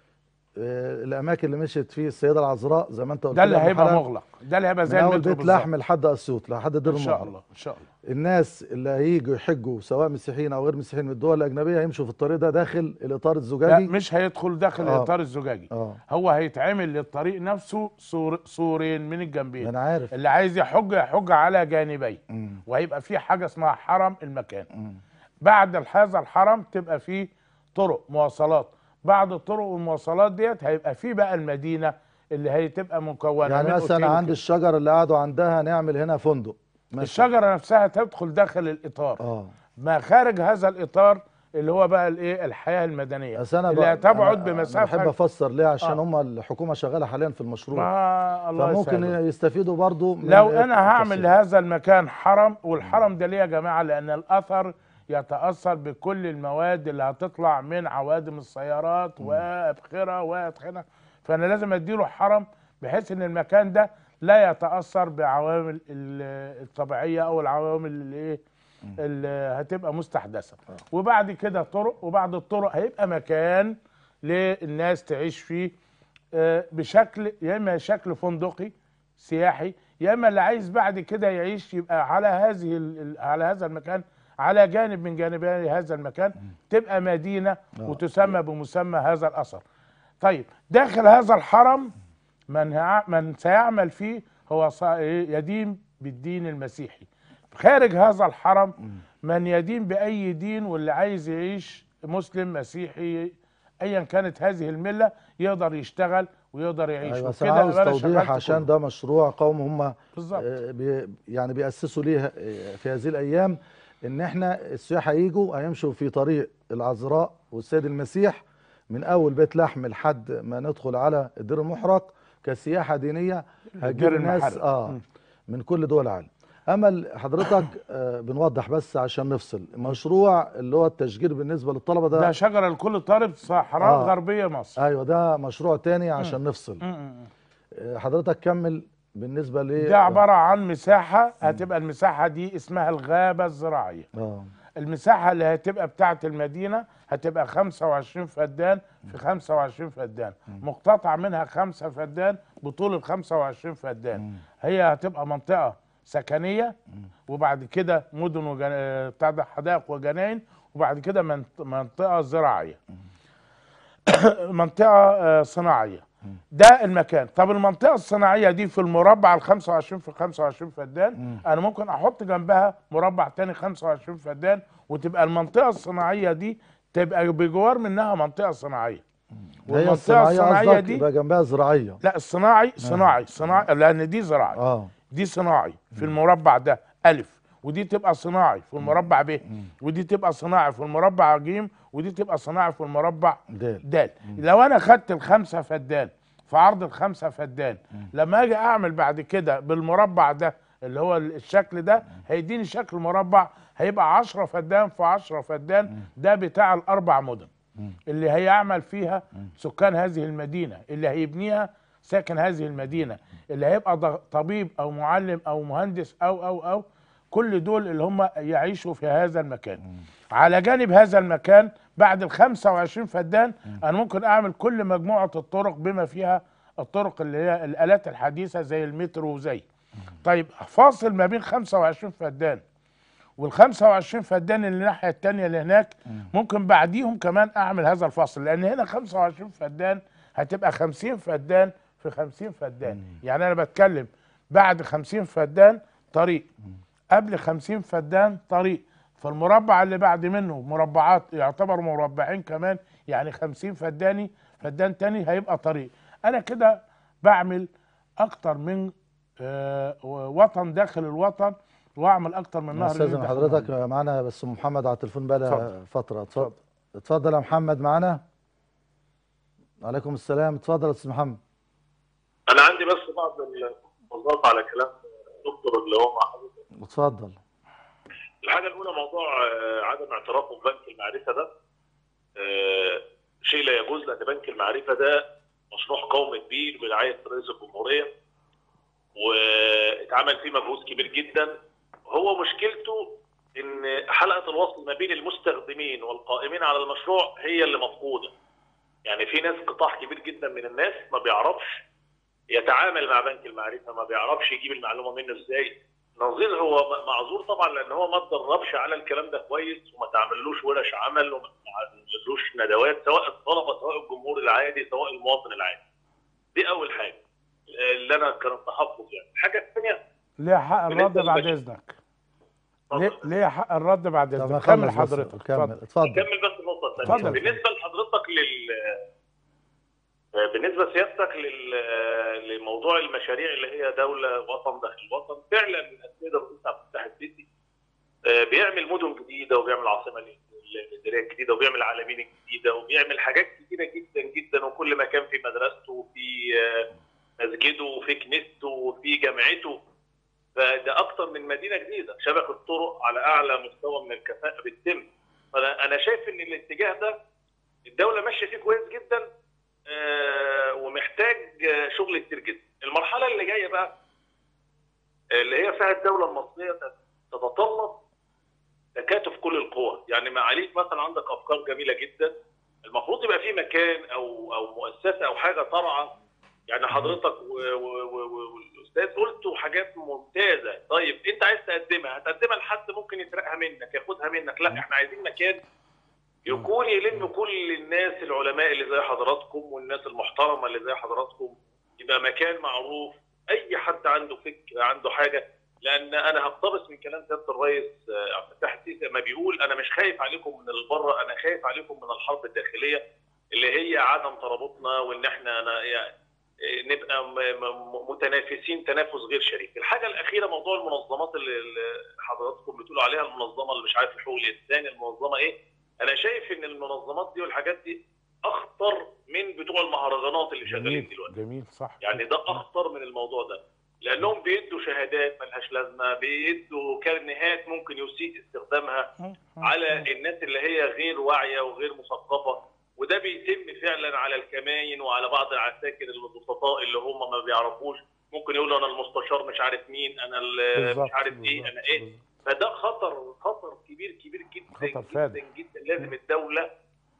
[SPEAKER 2] آه، الاماكن اللي مشيت فيه السيده العذراء زي ما انت قلت
[SPEAKER 3] ده اللي
[SPEAKER 2] لي قبل
[SPEAKER 3] هيبقى
[SPEAKER 2] الحلقة،
[SPEAKER 3] مغلق ده اللي هيبقى
[SPEAKER 2] من
[SPEAKER 3] زي
[SPEAKER 2] اول
[SPEAKER 3] المترو
[SPEAKER 2] بيت
[SPEAKER 3] بالظبط.
[SPEAKER 2] لحم لحد اسيوط لحد دير
[SPEAKER 3] ان شاء
[SPEAKER 2] المعرض
[SPEAKER 3] الله ان شاء الله
[SPEAKER 2] الناس اللي هيجوا يحجوا سواء مسيحيين او غير مسيحيين من الدول الاجنبيه هيمشوا في الطريق ده داخل الاطار
[SPEAKER 3] لا
[SPEAKER 2] الزجاجي
[SPEAKER 3] مش هيدخل داخل
[SPEAKER 2] آه.
[SPEAKER 3] الاطار الزجاجي
[SPEAKER 2] اه
[SPEAKER 3] هو هيتعمل للطريق نفسه سور سورين من الجنبين
[SPEAKER 2] انا عارف
[SPEAKER 3] اللي عايز يحج يحج على جانبيه
[SPEAKER 2] مم.
[SPEAKER 3] وهيبقى في حاجه اسمها حرم المكان
[SPEAKER 2] مم.
[SPEAKER 3] بعد هذا الحرم تبقى فيه طرق مواصلات بعد الطرق والمواصلات ديت هيبقى في بقى المدينه اللي هي تبقى مكونه
[SPEAKER 2] يعني
[SPEAKER 3] من
[SPEAKER 2] مثلا
[SPEAKER 3] أوتيل
[SPEAKER 2] عند
[SPEAKER 3] وكده.
[SPEAKER 2] الشجر اللي قعدوا عندها نعمل هنا فندق مثلا.
[SPEAKER 3] الشجره نفسها تدخل داخل الاطار
[SPEAKER 2] اه
[SPEAKER 3] ما خارج هذا الاطار اللي هو بقى الايه الحياه المدنيه
[SPEAKER 2] بس انا
[SPEAKER 3] اللي
[SPEAKER 2] بقى-
[SPEAKER 3] هتبعد
[SPEAKER 2] أنا- أنا
[SPEAKER 3] بمسافه
[SPEAKER 2] بحب افسر ليه عشان
[SPEAKER 3] آه.
[SPEAKER 2] هم الحكومه شغاله حاليا في المشروع
[SPEAKER 3] ما الله
[SPEAKER 2] فممكن
[SPEAKER 3] يسهل.
[SPEAKER 2] يستفيدوا برضو من
[SPEAKER 3] لو
[SPEAKER 2] إيه
[SPEAKER 3] انا هعمل
[SPEAKER 2] التفصيل.
[SPEAKER 3] لهذا المكان حرم والحرم ده ليه يا جماعه لان الاثر يتاثر بكل المواد اللي هتطلع من عوادم السيارات وابخره وادخنه فانا لازم اديله حرم بحيث ان المكان ده لا يتاثر بعوامل ال- الطبيعيه او العوامل اللي ايه اللي هتبقى مستحدثه وبعد كده طرق وبعد الطرق هيبقى مكان للناس تعيش فيه آه، بشكل يا اما شكل فندقي سياحي يا اما اللي عايز بعد كده يعيش يبقى على هذه ال- ال- على هذا المكان على جانب من جانبي هذا المكان تبقى مدينه وتسمى بمسمى هذا الاثر. طيب داخل هذا الحرم من هع- من سيعمل فيه هو ص- إيه؟ يدين بالدين المسيحي. خارج هذا الحرم من يدين باي دين واللي عايز يعيش مسلم مسيحي ايا كانت هذه المله يقدر يشتغل ويقدر يعيش
[SPEAKER 2] ايوه بس
[SPEAKER 3] وكده
[SPEAKER 2] انا عاوز
[SPEAKER 3] يبقى أنا
[SPEAKER 2] توضيح
[SPEAKER 3] شغلت
[SPEAKER 2] عشان
[SPEAKER 3] كله.
[SPEAKER 2] ده مشروع قوم هم
[SPEAKER 3] بالظبط.
[SPEAKER 2] آه، بي يعني بيأسسوا ليه آه، في هذه الايام ان احنا السياح هيجوا هيمشوا في طريق العذراء والسيد المسيح من اول بيت لحم لحد ما ندخل على الدير المحرق كسياحه دينيه هتجيب
[SPEAKER 3] الدير
[SPEAKER 2] ناس
[SPEAKER 3] المحرق.
[SPEAKER 2] اه من كل دول العالم اما ال- حضرتك آه بنوضح بس عشان نفصل مشروع اللي هو التشجير بالنسبه للطلبه ده,
[SPEAKER 3] ده شجره لكل طالب صحراء
[SPEAKER 2] آه.
[SPEAKER 3] غربيه مصر
[SPEAKER 2] ايوه ده مشروع تاني عشان نفصل
[SPEAKER 3] م-م.
[SPEAKER 2] آه، حضرتك كمل بالنسبه ل
[SPEAKER 3] ده عباره عن مساحه هتبقى المساحه دي اسمها الغابه الزراعيه
[SPEAKER 2] اه
[SPEAKER 3] المساحه اللي هتبقى بتاعه المدينه هتبقى 25 فدان في 25 فدان مقتطع منها خمسة فدان بطول ال 25 فدان هي هتبقى منطقه سكنيه وبعد كده مدن وجن... آه، بتاع ده حدائق وجناين وبعد كده منط- منطقه زراعيه منطقه آه، صناعيه ده المكان طب المنطقه الصناعيه دي في المربع ال 25 في 25 فدان انا ممكن احط جنبها مربع تاني 25 فدان وتبقى المنطقه الصناعيه دي تبقى بجوار منها منطقه صناعيه
[SPEAKER 2] هي
[SPEAKER 3] والمنطقه
[SPEAKER 2] الصناعيه
[SPEAKER 3] الصناعيه
[SPEAKER 2] قصدك
[SPEAKER 3] دي
[SPEAKER 2] يبقى جنبها زراعيه
[SPEAKER 3] لا الصناعي صناعي صناعي لان دي زراعي
[SPEAKER 2] اه
[SPEAKER 3] دي صناعي في المربع ده ألف ودي تبقى صناعي في المربع ب ودي تبقى صناعي في المربع ج ودي تبقى صناعي في المربع
[SPEAKER 2] دال.
[SPEAKER 3] د لو انا خدت الخمسه فدان في عرض الخمسه فدان لما اجي اعمل بعد كده بالمربع ده اللي هو الشكل ده هيديني شكل مربع هيبقى 10 فدان في 10 فدان ده بتاع الاربع مدن اللي هيعمل فيها سكان هذه المدينه اللي هيبنيها ساكن هذه المدينه اللي هيبقى ض- طبيب او معلم او مهندس او او او كل دول اللي هم يعيشوا في هذا المكان على جانب هذا المكان بعد ال 25 فدان انا ممكن اعمل كل مجموعه الطرق بما فيها الطرق اللي هي الالات الحديثه زي المترو وزي طيب فاصل ما بين 25 فدان وال 25 فدان اللي الناحيه الثانيه اللي هناك ممكن بعديهم كمان اعمل هذا الفصل لان هنا 25 فدان هتبقى 50 فدان في 50 فدان يعني انا بتكلم بعد 50 فدان طريق قبل 50 فدان طريق فالمربع اللي بعد منه مربعات يعتبر مربعين كمان يعني 50 فداني فدان تاني هيبقى طريق انا كده بعمل اكتر من آه، وطن داخل الوطن واعمل اكتر من نهر
[SPEAKER 2] استاذن
[SPEAKER 3] النيل داخل
[SPEAKER 2] حضرتك
[SPEAKER 3] الوطن.
[SPEAKER 2] معانا بس أم محمد على التليفون بقى لها
[SPEAKER 3] اتفضل.
[SPEAKER 2] فتره اتفضل اتفضل يا محمد معانا عليكم السلام اتفضل يا استاذ محمد
[SPEAKER 6] انا عندي بس بعض الملاحظات على كلام الدكتور اللي هو مع حضرتك
[SPEAKER 2] اتفضل
[SPEAKER 6] الحاجه الاولى موضوع آه، عدم اعترافه ببنك المعرفه ده آه، شيء لا يجوز لان بنك المعرفه ده مشروع قومي كبير برعايه رئيس الجمهوريه واتعمل فيه مجهود كبير جدا هو مشكلته ان حلقه الوصل ما بين المستخدمين والقائمين على المشروع هي اللي مفقوده يعني في ناس قطاع كبير جدا من الناس ما بيعرفش يتعامل مع بنك المعرفه ما بيعرفش يجيب المعلومه منه ازاي نظير هو م- معذور طبعا لان هو ما اتدربش على الكلام ده كويس وما تعملوش ورش عمل وما تعملوش ندوات سواء الطلبه سواء الجمهور العادي سواء المواطن العادي دي اول حاجه اللي انا كان التحفظ يعني الحاجه الثانيه
[SPEAKER 3] ليه حق الرد
[SPEAKER 6] بالنسبة
[SPEAKER 3] بعد
[SPEAKER 6] للبشر.
[SPEAKER 3] اذنك ليه ليه حق الرد بعد
[SPEAKER 2] طب
[SPEAKER 3] اذنك
[SPEAKER 2] نخلص
[SPEAKER 3] كمل
[SPEAKER 2] بس.
[SPEAKER 3] حضرتك
[SPEAKER 2] كمل
[SPEAKER 3] اتفضل
[SPEAKER 2] اتفضل
[SPEAKER 6] كمل بس النقطه الثانيه
[SPEAKER 3] اتفضل.
[SPEAKER 6] بالنسبه حضرتك لل بالنسبه سيادتك لل... لموضوع المشاريع اللي هي دوله وطن داخل الوطن فعلا السيد الرئيس عبد الفتاح السيسي آه، بيعمل مدن جديده وبيعمل عاصمه الاداريه الجديده وبيعمل عالمين الجديده وبيعمل حاجات كتيره جدا جدا وكل مكان في مدرسته وفي آه، مسجده وفي كنيسته وفي جامعته فده اكتر من مدينه جديده شبكه طرق على اعلى مستوى من الكفاءه بتتم فانا انا شايف ان الاتجاه ده الدوله ماشيه فيه كويس جدا آه، ومحتاج آه، شغل كتير جدا المرحله اللي جايه بقى آه، اللي هي فيها الدوله المصريه تتطلب تكاتف كل القوى يعني معاليك مثلا عندك افكار جميله جدا المفروض يبقى في مكان او او مؤسسه او حاجه ترعى يعني حضرتك و- و- و- و- والاستاذ قلتوا حاجات ممتازه طيب انت عايز تقدمها هتقدمها لحد ممكن يسرقها منك ياخدها منك لا احنا عايزين مكان يكون يلم كل الناس العلماء اللي زي حضراتكم والناس المحترمه اللي زي حضراتكم يبقى مكان معروف اي حد عنده فكره عنده حاجه لان انا هقتبس من كلام سياده الرئيس آه، عبد الفتاح السيسي لما بيقول انا مش خايف عليكم من البره انا خايف عليكم من الحرب الداخليه اللي هي عدم ترابطنا وان احنا أنا يعني آه، نبقى م- م- متنافسين تنافس غير شريف. الحاجه الاخيره موضوع المنظمات اللي اللي حضراتكم بتقولوا عليها المنظمه اللي مش عارف حقوق الانسان المنظمه ايه انا شايف ان المنظمات دي والحاجات دي اخطر من بتوع المهرجانات اللي شغالين
[SPEAKER 3] جميل
[SPEAKER 6] دلوقتي
[SPEAKER 3] جميل صح
[SPEAKER 6] يعني ده اخطر من الموضوع ده لانهم بيدوا شهادات ملهاش لازمه بيدوا كارنيهات ممكن يسيء استخدامها على الناس اللي هي غير واعيه وغير مثقفه وده بيتم فعلا على الكماين وعلى بعض العساكر البسطاء اللي هم ما بيعرفوش ممكن يقولوا انا المستشار مش عارف مين انا ال-
[SPEAKER 3] بالظبط،
[SPEAKER 6] مش عارف ايه
[SPEAKER 3] بالظبط،
[SPEAKER 6] انا ايه
[SPEAKER 3] بالظبط.
[SPEAKER 6] فده خطر خطر كبير كبير جدا
[SPEAKER 3] خطر
[SPEAKER 6] جدا
[SPEAKER 3] فادح.
[SPEAKER 6] جدا لازم الدوله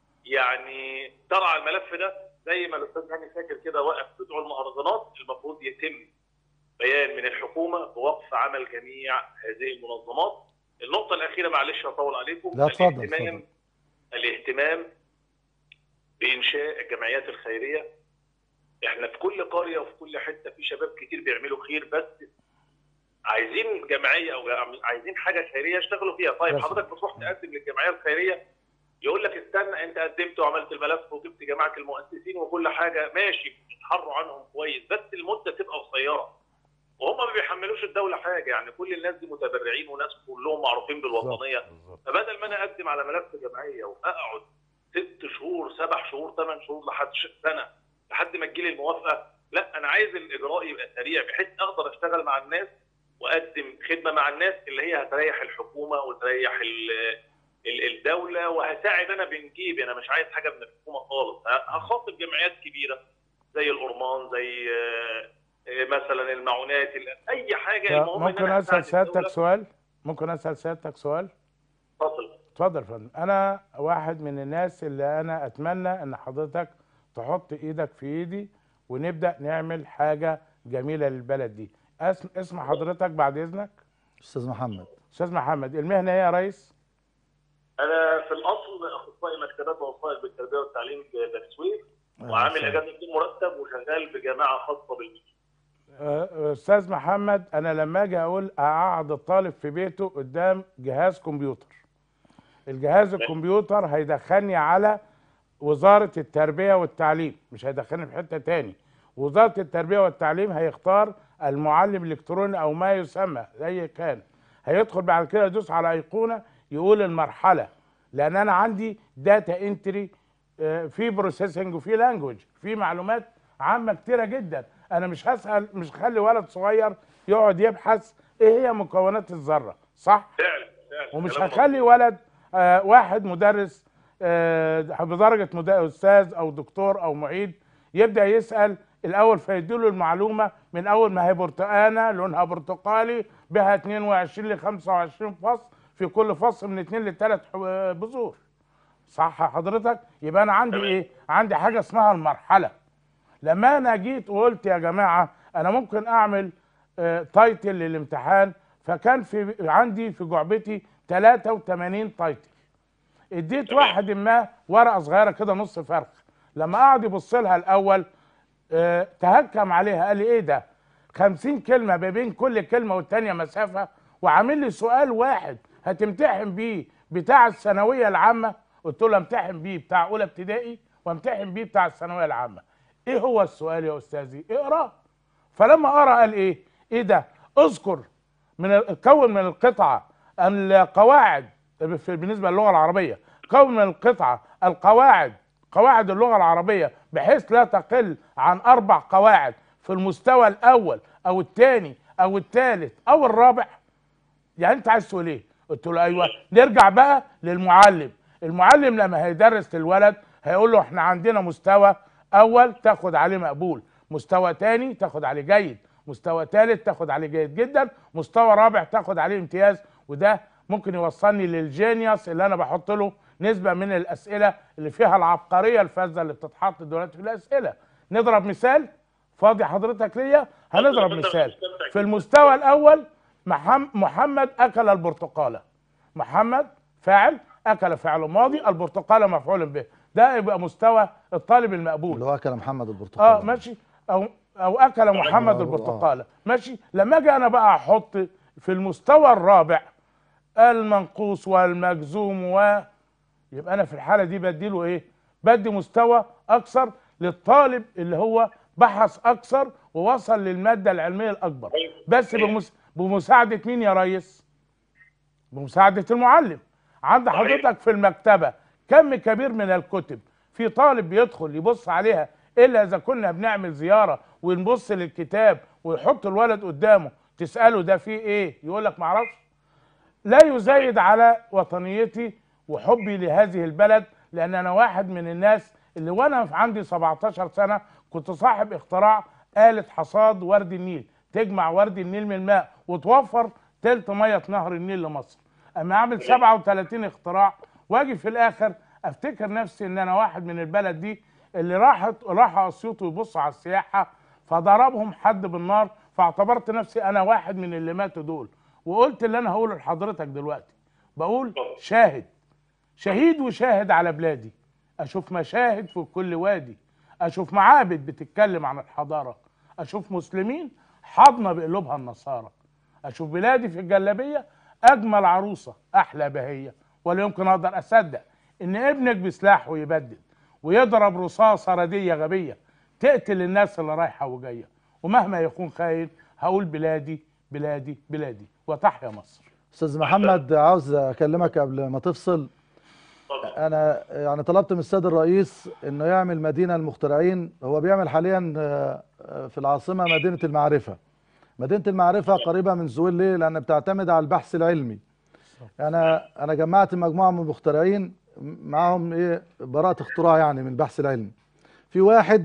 [SPEAKER 6] يعني ترعى الملف ده زي ما الاستاذ هاني فاكر كده وقف بتوع المهرجانات المفروض يتم بيان من الحكومه بوقف عمل جميع هذه المنظمات النقطه الاخيره معلش هطول عليكم
[SPEAKER 2] لا، اتفضل،
[SPEAKER 6] الاهتمام
[SPEAKER 2] اتفضل.
[SPEAKER 6] الاهتمام بانشاء الجمعيات الخيريه احنا في كل قريه وفي كل حته في شباب كتير بيعملوا خير بس عايزين جمعيه او عايزين حاجه خيريه يشتغلوا فيها طيب
[SPEAKER 3] بس.
[SPEAKER 6] حضرتك بتروح تقدم للجمعيه الخيريه يقول لك استنى انت قدمت وعملت الملف وجبت جماعه المؤسسين وكل حاجه ماشي بتتحروا عنهم كويس بس المده تبقى قصيره وهم ما بيحملوش الدوله حاجه يعني كل الناس دي متبرعين وناس كلهم معروفين بالوطنيه
[SPEAKER 3] بالظبط.
[SPEAKER 6] فبدل ما انا اقدم على ملف جمعيه واقعد ست شهور سبع شهور ثمان شهور لحد ش- سنه لحد ما تجيلي الموافقه لا انا عايز الاجراء يبقى سريع بحيث اقدر اشتغل مع الناس واقدم خدمه مع الناس اللي هي هتريح الحكومه وتريح ال- ال- الدوله وهساعد انا بنجيبي انا مش عايز حاجه من الحكومه خالص ه- هخاطب جمعيات كبيره زي الأورمان زي آه، آه، مثلا المعونات ال- اي حاجه المهم إن
[SPEAKER 3] ممكن
[SPEAKER 6] أنا
[SPEAKER 3] اسال
[SPEAKER 6] أساعد
[SPEAKER 3] سيادتك
[SPEAKER 6] الدولة.
[SPEAKER 3] سؤال ممكن اسال سيادتك سؤال
[SPEAKER 6] اتفضل
[SPEAKER 3] اتفضل يا فندم انا واحد من الناس اللي انا اتمنى ان حضرتك تحط ايدك في ايدي ونبدا نعمل حاجه جميله للبلد دي اسم اسم حضرتك بعد اذنك
[SPEAKER 2] استاذ محمد
[SPEAKER 3] استاذ محمد المهنه ايه يا ريس
[SPEAKER 6] انا في الاصل اخصائي مكتبات ووسائل بالتربيه والتعليم بتسويق وعامل
[SPEAKER 2] أهلا
[SPEAKER 6] اجازه بدون مرتب وشغال بجماعه خاصه بالميديا
[SPEAKER 3] آه، استاذ محمد انا لما اجي اقول اقعد الطالب في بيته قدام جهاز كمبيوتر الجهاز الكمبيوتر هيدخلني على وزارة التربية والتعليم مش هيدخلني في حتة تاني وزارة التربية والتعليم هيختار المعلم الالكتروني او ما يسمى اي كان هيدخل بعد كده يدوس على ايقونة يقول المرحلة لان انا عندي داتا انتري في بروسيسنج وفي لانجوج في معلومات عامة كتيرة جدا انا مش هسأل مش هخلي ولد صغير يقعد يبحث ايه هي مكونات الذرة صح
[SPEAKER 6] فعلا فعلا
[SPEAKER 3] ومش
[SPEAKER 6] كلام
[SPEAKER 3] هخلي ولد آه واحد مدرس آه بدرجه مد- استاذ او دكتور او معيد يبدا يسال الاول فيديله المعلومه من اول ما هي برتقانه لونها برتقالي بها 22 ل 25 فصل في كل فصل من 2 ل 3 بذور صح حضرتك يبقى انا عندي
[SPEAKER 6] تمام.
[SPEAKER 3] ايه عندي حاجه اسمها المرحله لما انا جيت وقلت يا جماعه انا ممكن اعمل آه، تايتل للامتحان فكان في عندي في جعبتي 83 تايتل اديت
[SPEAKER 6] تمام.
[SPEAKER 3] واحد ما ورقه صغيره كده نص فرخ لما قعد يبص لها الاول آه، تهكم عليها قال لي ايه ده 50 كلمه ما بين كل كلمه والتانيه مسافه وعامل لي سؤال واحد هتمتحن بيه بتاع الثانويه العامه قلت له امتحن بيه بتاع اولى ابتدائي وامتحن بيه بتاع الثانويه العامه ايه هو السؤال يا استاذي اقرا فلما قرا قال ايه ايه ده اذكر من ال- كون من القطعه القواعد في- بالنسبه للغه العربيه كون من القطعه القواعد قواعد اللغه العربيه بحيث لا تقل عن اربع قواعد في المستوى الاول او الثاني او الثالث او الرابع يعني انت عايز تقول ايه قلت له ايوه نرجع بقى للمعلم المعلم لما هيدرس للولد هيقول له احنا عندنا مستوى اول تاخد عليه مقبول مستوى تاني تاخد عليه جيد مستوى تالت تاخد عليه جيد جدا مستوى رابع تاخد عليه امتياز وده ممكن يوصلني للجينيوس اللي انا بحط له نسبه من الاسئله اللي فيها العبقريه الفذه اللي بتتحط دلوقتي في الاسئله نضرب مثال فاضي حضرتك ليا هنضرب مثال في المستوى الاول محم- محمد اكل البرتقاله محمد فاعل اكل فعل ماضي البرتقاله مفعول به ده يبقى مستوى الطالب المقبول
[SPEAKER 2] اللي هو كان محمد البرتقال
[SPEAKER 3] اه ماشي او او اكل محمد
[SPEAKER 2] آه.
[SPEAKER 3] البرتقاله ماشي لما اجي انا بقى احط في المستوى الرابع المنقوص والمجزوم و يبقى انا في الحاله دي بديله ايه بدي مستوى اكثر للطالب اللي هو بحث اكثر ووصل للماده العلميه الاكبر بس بمس... بمساعده مين يا ريس بمساعده المعلم عند
[SPEAKER 6] صحيح.
[SPEAKER 3] حضرتك في المكتبه كم كبير من الكتب في طالب بيدخل يبص عليها الا اذا كنا بنعمل زياره ونبص للكتاب ويحط الولد قدامه تساله ده فيه ايه يقول لك معرفش لا يزايد على وطنيتي وحبي لهذه البلد لان انا واحد من الناس اللي وانا عندي 17 سنه كنت صاحب اختراع آلة حصاد ورد النيل تجمع ورد النيل من الماء وتوفر تلت ميه نهر النيل لمصر اما اعمل 37 اختراع واجي في الاخر افتكر نفسي ان انا واحد من البلد دي اللي راحت راح اسيوط ويبص على السياحه فضربهم حد بالنار فاعتبرت نفسي انا واحد من اللي ماتوا دول وقلت اللي انا هقوله لحضرتك دلوقتي بقول شاهد شهيد وشاهد على بلادي اشوف مشاهد في كل وادي اشوف معابد بتتكلم عن الحضاره اشوف مسلمين حاضنه بقلوبها النصارى اشوف بلادي في الجلابيه اجمل عروسه احلى بهيه ولا يمكن اقدر اصدق ان ابنك بسلاحه يبدد ويضرب رصاصه رديه غبيه تقتل الناس اللي رايحه وجايه ومهما يكون خاين هقول بلادي بلادي بلادي وتحيا مصر
[SPEAKER 2] استاذ محمد عاوز اكلمك قبل ما تفصل انا يعني طلبت من السيد الرئيس انه يعمل مدينه المخترعين هو بيعمل حاليا آه، آه، في العاصمه مدينه المعرفه مدينه المعرفه قريبه من زويل ليه لان بتعتمد على البحث العلمي انا انا جمعت مجموعه من المخترعين معاهم ايه براءه اختراع يعني من البحث العلمي في واحد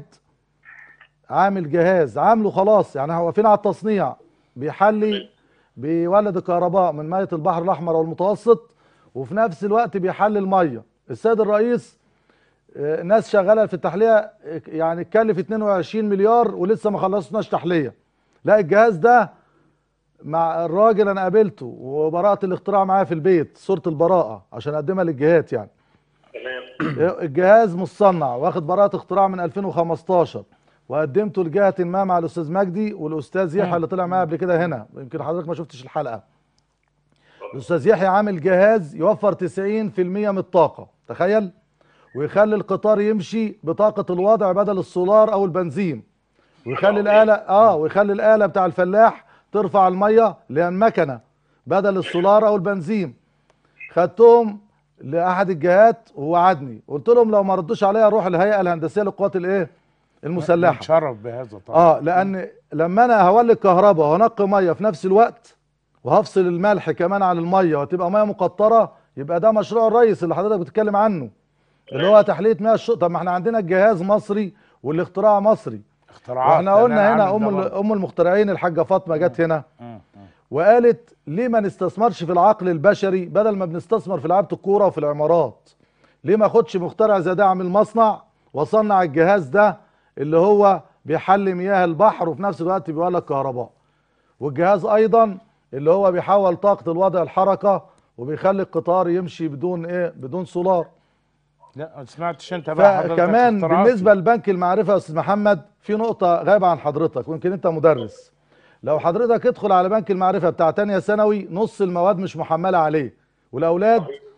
[SPEAKER 2] عامل جهاز عامله خلاص يعني هو واقفين على التصنيع بيحلي بيولد الكهرباء من ميه البحر الاحمر والمتوسط وفي نفس الوقت بيحلل ميه السيد الرئيس آه، ناس شغاله في التحليه آه، يعني اتكلف 22 مليار ولسه ما خلصناش تحليه لا الجهاز ده مع الراجل انا قابلته وبراءه الاختراع معايا في البيت صوره البراءه عشان اقدمها للجهات يعني
[SPEAKER 6] تمام
[SPEAKER 2] الجهاز مصنع واخد براءة اختراع من 2015 وقدمته لجهة ما مع الأستاذ مجدي والأستاذ يحيى اللي طلع معايا قبل كده هنا يمكن حضرتك ما شفتش الحلقة الأستاذ يحيى عامل جهاز يوفر 90% من الطاقة تخيل ويخلي القطار يمشي بطاقة الوضع بدل السولار أو البنزين ويخلي الآلة اه ويخلي الآلة بتاع الفلاح ترفع المية اللي هي المكنة بدل السولار أو البنزين خدتهم لاحد الجهات ووعدني قلت لهم لو ما ردوش عليا اروح الهيئه الهندسيه للقوات الايه المسلحه
[SPEAKER 3] نتشرف بهذا طبعا
[SPEAKER 2] اه لان لما انا هولد كهرباء وهنقي ميه في نفس الوقت وهفصل الملح كمان عن الميه وتبقى ميه مقطره يبقى ده مشروع الرئيس اللي حضرتك بتتكلم عنه اللي هو تحليه مياه الشرب طب ما احنا عندنا الجهاز مصري والاختراع مصري
[SPEAKER 3] اختراعات
[SPEAKER 2] واحنا
[SPEAKER 3] لأن
[SPEAKER 2] قلنا
[SPEAKER 3] أنا
[SPEAKER 2] هنا
[SPEAKER 3] عامل
[SPEAKER 2] ام
[SPEAKER 3] ده
[SPEAKER 2] ال- ام المخترعين الحاجه فاطمه جت هنا
[SPEAKER 3] مم. مم.
[SPEAKER 2] وقالت ليه ما نستثمرش في العقل البشري بدل ما بنستثمر في لعيبه الكوره وفي العمارات ليه ما اخدش مخترع زي ده اعمل مصنع واصنع الجهاز ده اللي هو بيحلي مياه البحر وفي نفس الوقت بيولد كهرباء والجهاز ايضا اللي هو بيحول طاقه الوضع الحركه وبيخلي القطار يمشي بدون ايه بدون سولار
[SPEAKER 3] لا ما سمعتش انت بقى حضرتك
[SPEAKER 2] فكمان
[SPEAKER 3] اختراعاتي.
[SPEAKER 2] بالنسبه لبنك المعرفه يا استاذ محمد في نقطه غايبه عن حضرتك ويمكن انت مدرس لو حضرتك ادخل على بنك المعرفه بتاع تانية ثانوي نص المواد مش محمله عليه والاولاد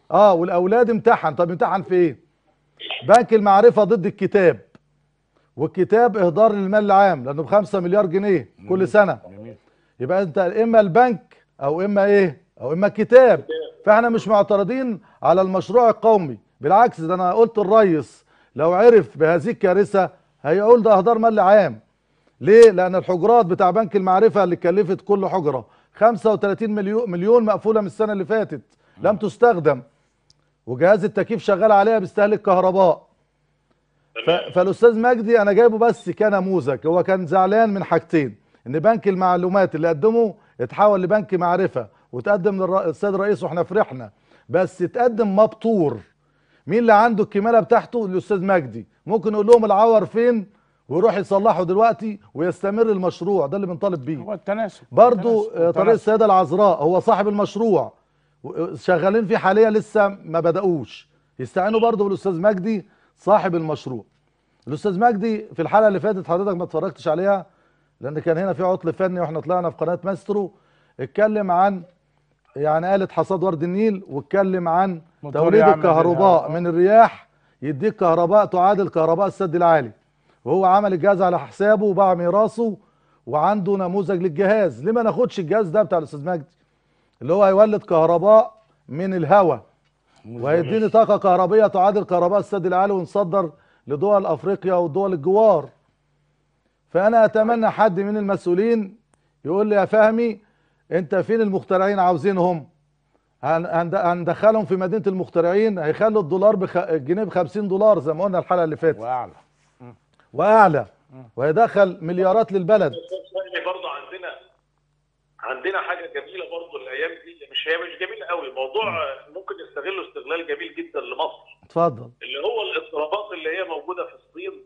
[SPEAKER 2] اه والاولاد امتحن طب امتحن في ايه بنك المعرفه ضد الكتاب والكتاب اهدار للمال العام لانه بخمسة مليار جنيه كل سنه
[SPEAKER 3] جميل
[SPEAKER 2] يبقى انت اما البنك او اما ايه او اما الكتاب فاحنا مش معترضين على المشروع القومي بالعكس ده انا قلت الريس لو عرف بهذه الكارثه هيقول ده اهدار مال عام ليه لان الحجرات بتاع بنك المعرفه اللي كلفت كل حجره 35 مليون مليون مقفوله من السنه اللي فاتت لم تستخدم وجهاز التكييف شغال عليها بيستهلك كهرباء ف... فالاستاذ مجدي انا جايبه بس كنموذج هو كان زعلان من حاجتين ان بنك المعلومات اللي قدمه اتحول لبنك معرفه وتقدم للسيد الرئيس واحنا فرحنا بس اتقدم مبتور مين اللي عنده الكماله بتاعته الاستاذ مجدي ممكن يقول لهم العور فين ويروح يصلحه دلوقتي ويستمر المشروع ده اللي بنطالب بيه
[SPEAKER 3] هو التناسب
[SPEAKER 2] برضو
[SPEAKER 3] التناسب.
[SPEAKER 2] آه، طريق
[SPEAKER 3] التناسب.
[SPEAKER 2] السيدة العذراء هو صاحب المشروع و- شغالين فيه حاليا لسه ما بدأوش يستعينوا برضو بالاستاذ مجدي صاحب المشروع الاستاذ مجدي في الحلقه اللي فاتت حضرتك ما اتفرجتش عليها لان كان هنا في عطل فني واحنا طلعنا في قناه ماسترو اتكلم عن يعني آلة حصاد ورد النيل واتكلم عن
[SPEAKER 3] موتور
[SPEAKER 2] توليد
[SPEAKER 3] يعمل
[SPEAKER 2] الكهرباء
[SPEAKER 3] بالهواء.
[SPEAKER 2] من الرياح يديك كهرباء تعادل كهرباء السد العالي وهو عمل الجهاز على حسابه وباع ميراثه وعنده نموذج للجهاز ليه ما ناخدش الجهاز ده بتاع الاستاذ مجدي اللي هو هيولد كهرباء من الهواء وهيديني طاقه كهربيه تعادل كهرباء السد العالي ونصدر لدول افريقيا ودول الجوار فانا اتمنى حد من المسؤولين يقول لي يا فهمي انت فين المخترعين عاوزينهم هن- هند- هندخلهم في مدينه المخترعين هيخلوا الدولار بخ... الجنيه ب 50 دولار زي ما قلنا الحلقه اللي فاتت
[SPEAKER 3] واعلى
[SPEAKER 2] واعلى وهيدخل مليارات للبلد
[SPEAKER 6] يعني برضه عندنا عندنا حاجه جميله برضه الايام دي مش هي مش جميله قوي موضوع ممكن يستغله استغلال جميل جدا لمصر
[SPEAKER 2] اتفضل
[SPEAKER 6] اللي هو الاضطرابات اللي هي موجوده في الصين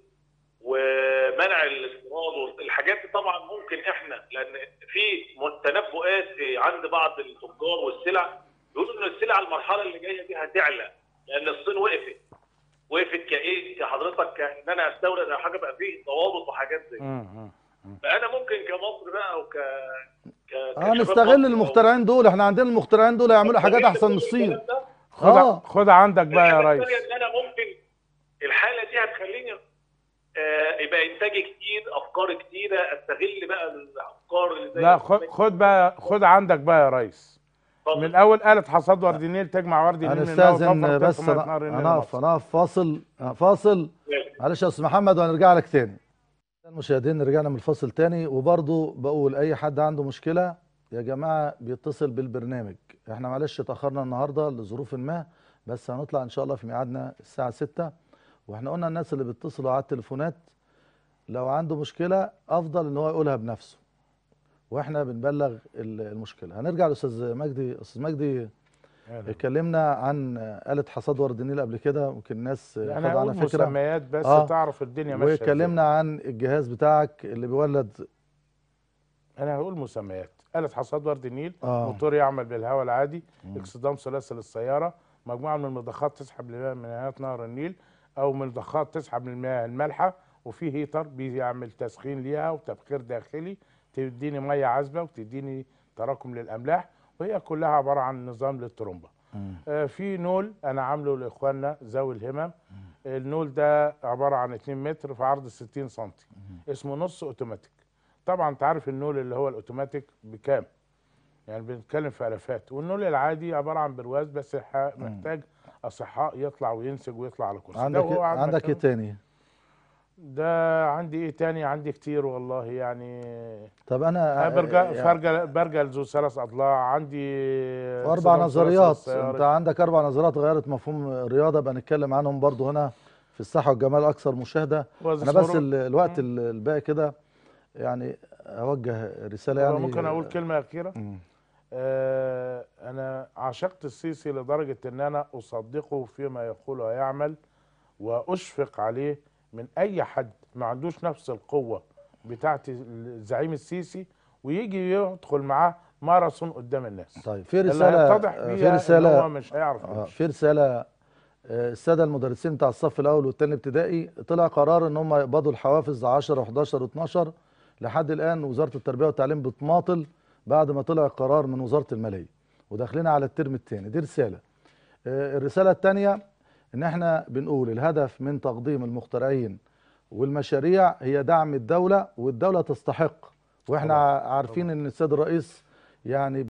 [SPEAKER 6] ومنع الاستيراد والحاجات دي طبعا ممكن احنا لان في تنبؤات عند بعض التجار والسلع بيقولوا ان السلع المرحله اللي جايه دي هتعلى لان الصين وقفت وقفت كايه كحضرتك كان انا استورد او حاجه بقى فيه ضوابط وحاجات زي كده.
[SPEAKER 3] مم.
[SPEAKER 6] فانا ممكن كمصر بقى او ك ك
[SPEAKER 2] اه
[SPEAKER 6] كشباب
[SPEAKER 2] نستغل
[SPEAKER 6] مصر
[SPEAKER 2] المخترعين دول احنا عندنا المخترعين دول يعملوا حاجات احسن من الصين
[SPEAKER 3] خد
[SPEAKER 2] اه
[SPEAKER 3] خد عندك بقى يا
[SPEAKER 6] الحاجة
[SPEAKER 3] ريس
[SPEAKER 6] الثانية ان انا ممكن الحاله دي هتخليني آه، يبقى انتاجي كتير افكار كتيره استغل بقى الافكار اللي زي
[SPEAKER 3] لا خد خد بقى خد عندك بقى يا ريس
[SPEAKER 6] اتفضل.
[SPEAKER 3] من اول آلة حصاد ورد النيل تجمع ورد النيل من النوى
[SPEAKER 2] هنستاذن
[SPEAKER 3] وتوفر
[SPEAKER 2] بس
[SPEAKER 3] تلك مية
[SPEAKER 2] أنا-
[SPEAKER 3] نهر النيل
[SPEAKER 2] هنقف
[SPEAKER 3] لمصر.
[SPEAKER 2] هنقف فاصل آه، فاصل معلش يا استاذ محمد وهنرجع لك تاني المشاهدين رجعنا من الفاصل تاني وبرضه بقول اي حد عنده مشكله يا جماعه بيتصل بالبرنامج احنا معلش اتاخرنا النهارده لظروف ما بس هنطلع ان شاء الله في ميعادنا الساعه 6 واحنا قلنا الناس اللي بيتصلوا على التليفونات لو عنده مشكله افضل ان هو يقولها بنفسه واحنا بنبلغ ال- المشكله هنرجع لاستاذ مجدي استاذ مجدي
[SPEAKER 3] أهلا.
[SPEAKER 2] اتكلمنا عن آلة حصاد ورد النيل قبل كده ممكن الناس
[SPEAKER 3] انا
[SPEAKER 2] خدوا
[SPEAKER 3] هقول
[SPEAKER 2] عنها فكره
[SPEAKER 3] مسميات بس
[SPEAKER 2] آه.
[SPEAKER 3] تعرف الدنيا ماشيه إزاي.
[SPEAKER 2] واتكلمنا عن الجهاز بتاعك اللي بيولد
[SPEAKER 3] انا هقول مسميات آلة حصاد ورد النيل
[SPEAKER 2] آه.
[SPEAKER 3] موتور يعمل بالهواء العادي اكسدام سلاسل السيارة مجموعة من المضخات تسحب المياه من نهاية نهر النيل او من مضخات تسحب من المياه المالحة وفي هيتر بيعمل تسخين ليها وتبخير داخلي تديني مية عذبة وتديني تراكم للاملاح وهي كلها عبارة عن نظام للترومبة آه في نول انا عامله لاخواننا ذوي الهمم النول ده عبارة عن 2 متر في عرض 60 سم اسمه نص اوتوماتيك طبعا انت عارف النول اللي هو الاوتوماتيك بكام يعني بنتكلم في الافات والنول العادي عباره عن برواز بس ح- محتاج اصحاء يطلع وينسج ويطلع على كرسي ده
[SPEAKER 2] عندك
[SPEAKER 3] هو عندك
[SPEAKER 2] عندك ايه
[SPEAKER 3] هنا.
[SPEAKER 2] تاني
[SPEAKER 3] ده عندي ايه تاني عندي كتير والله يعني
[SPEAKER 2] طب انا
[SPEAKER 3] آه، برجل
[SPEAKER 2] يعني
[SPEAKER 3] فرجل برجل ذو ثلاث اضلاع عندي
[SPEAKER 2] اربع
[SPEAKER 3] اكسدام
[SPEAKER 2] نظريات
[SPEAKER 3] ثلاثي السيارة.
[SPEAKER 2] انت عندك اربع نظريات غيرت مفهوم الرياضه بقى نتكلم عنهم برضو هنا في الصحه والجمال اكثر مشاهده
[SPEAKER 3] وزن
[SPEAKER 2] انا بس
[SPEAKER 3] سمرة.
[SPEAKER 2] ال- الوقت ال- الباقي كده يعني اوجه رساله يعني
[SPEAKER 3] ممكن اقول كلمه اخيره
[SPEAKER 2] مم.
[SPEAKER 3] آه انا عشقت السيسي لدرجه ان انا اصدقه فيما يقول ويعمل واشفق عليه من اي حد ما عندوش نفس القوه بتاعت الزعيم السيسي ويجي يدخل معاه ماراثون قدام الناس
[SPEAKER 2] طيب في
[SPEAKER 3] اللي
[SPEAKER 2] رساله
[SPEAKER 3] هيتضح
[SPEAKER 2] في
[SPEAKER 3] بيها إن
[SPEAKER 2] رساله
[SPEAKER 3] هو مش هيعرف
[SPEAKER 2] آه،
[SPEAKER 3] يمشي.
[SPEAKER 2] في رساله آه، الساده المدرسين بتاع الصف الاول والثاني ابتدائي طلع قرار ان هم يقبضوا الحوافز 10 و11 و12 لحد الان وزاره التربيه والتعليم بتماطل بعد ما طلع قرار من وزاره الماليه وداخلين على الترم الثاني دي رساله آه، الرسالة الثانية ان احنا بنقول الهدف من تقديم المخترعين والمشاريع هي دعم الدولة والدولة تستحق واحنا
[SPEAKER 3] طبعاً.
[SPEAKER 2] عارفين ان السيد الرئيس يعني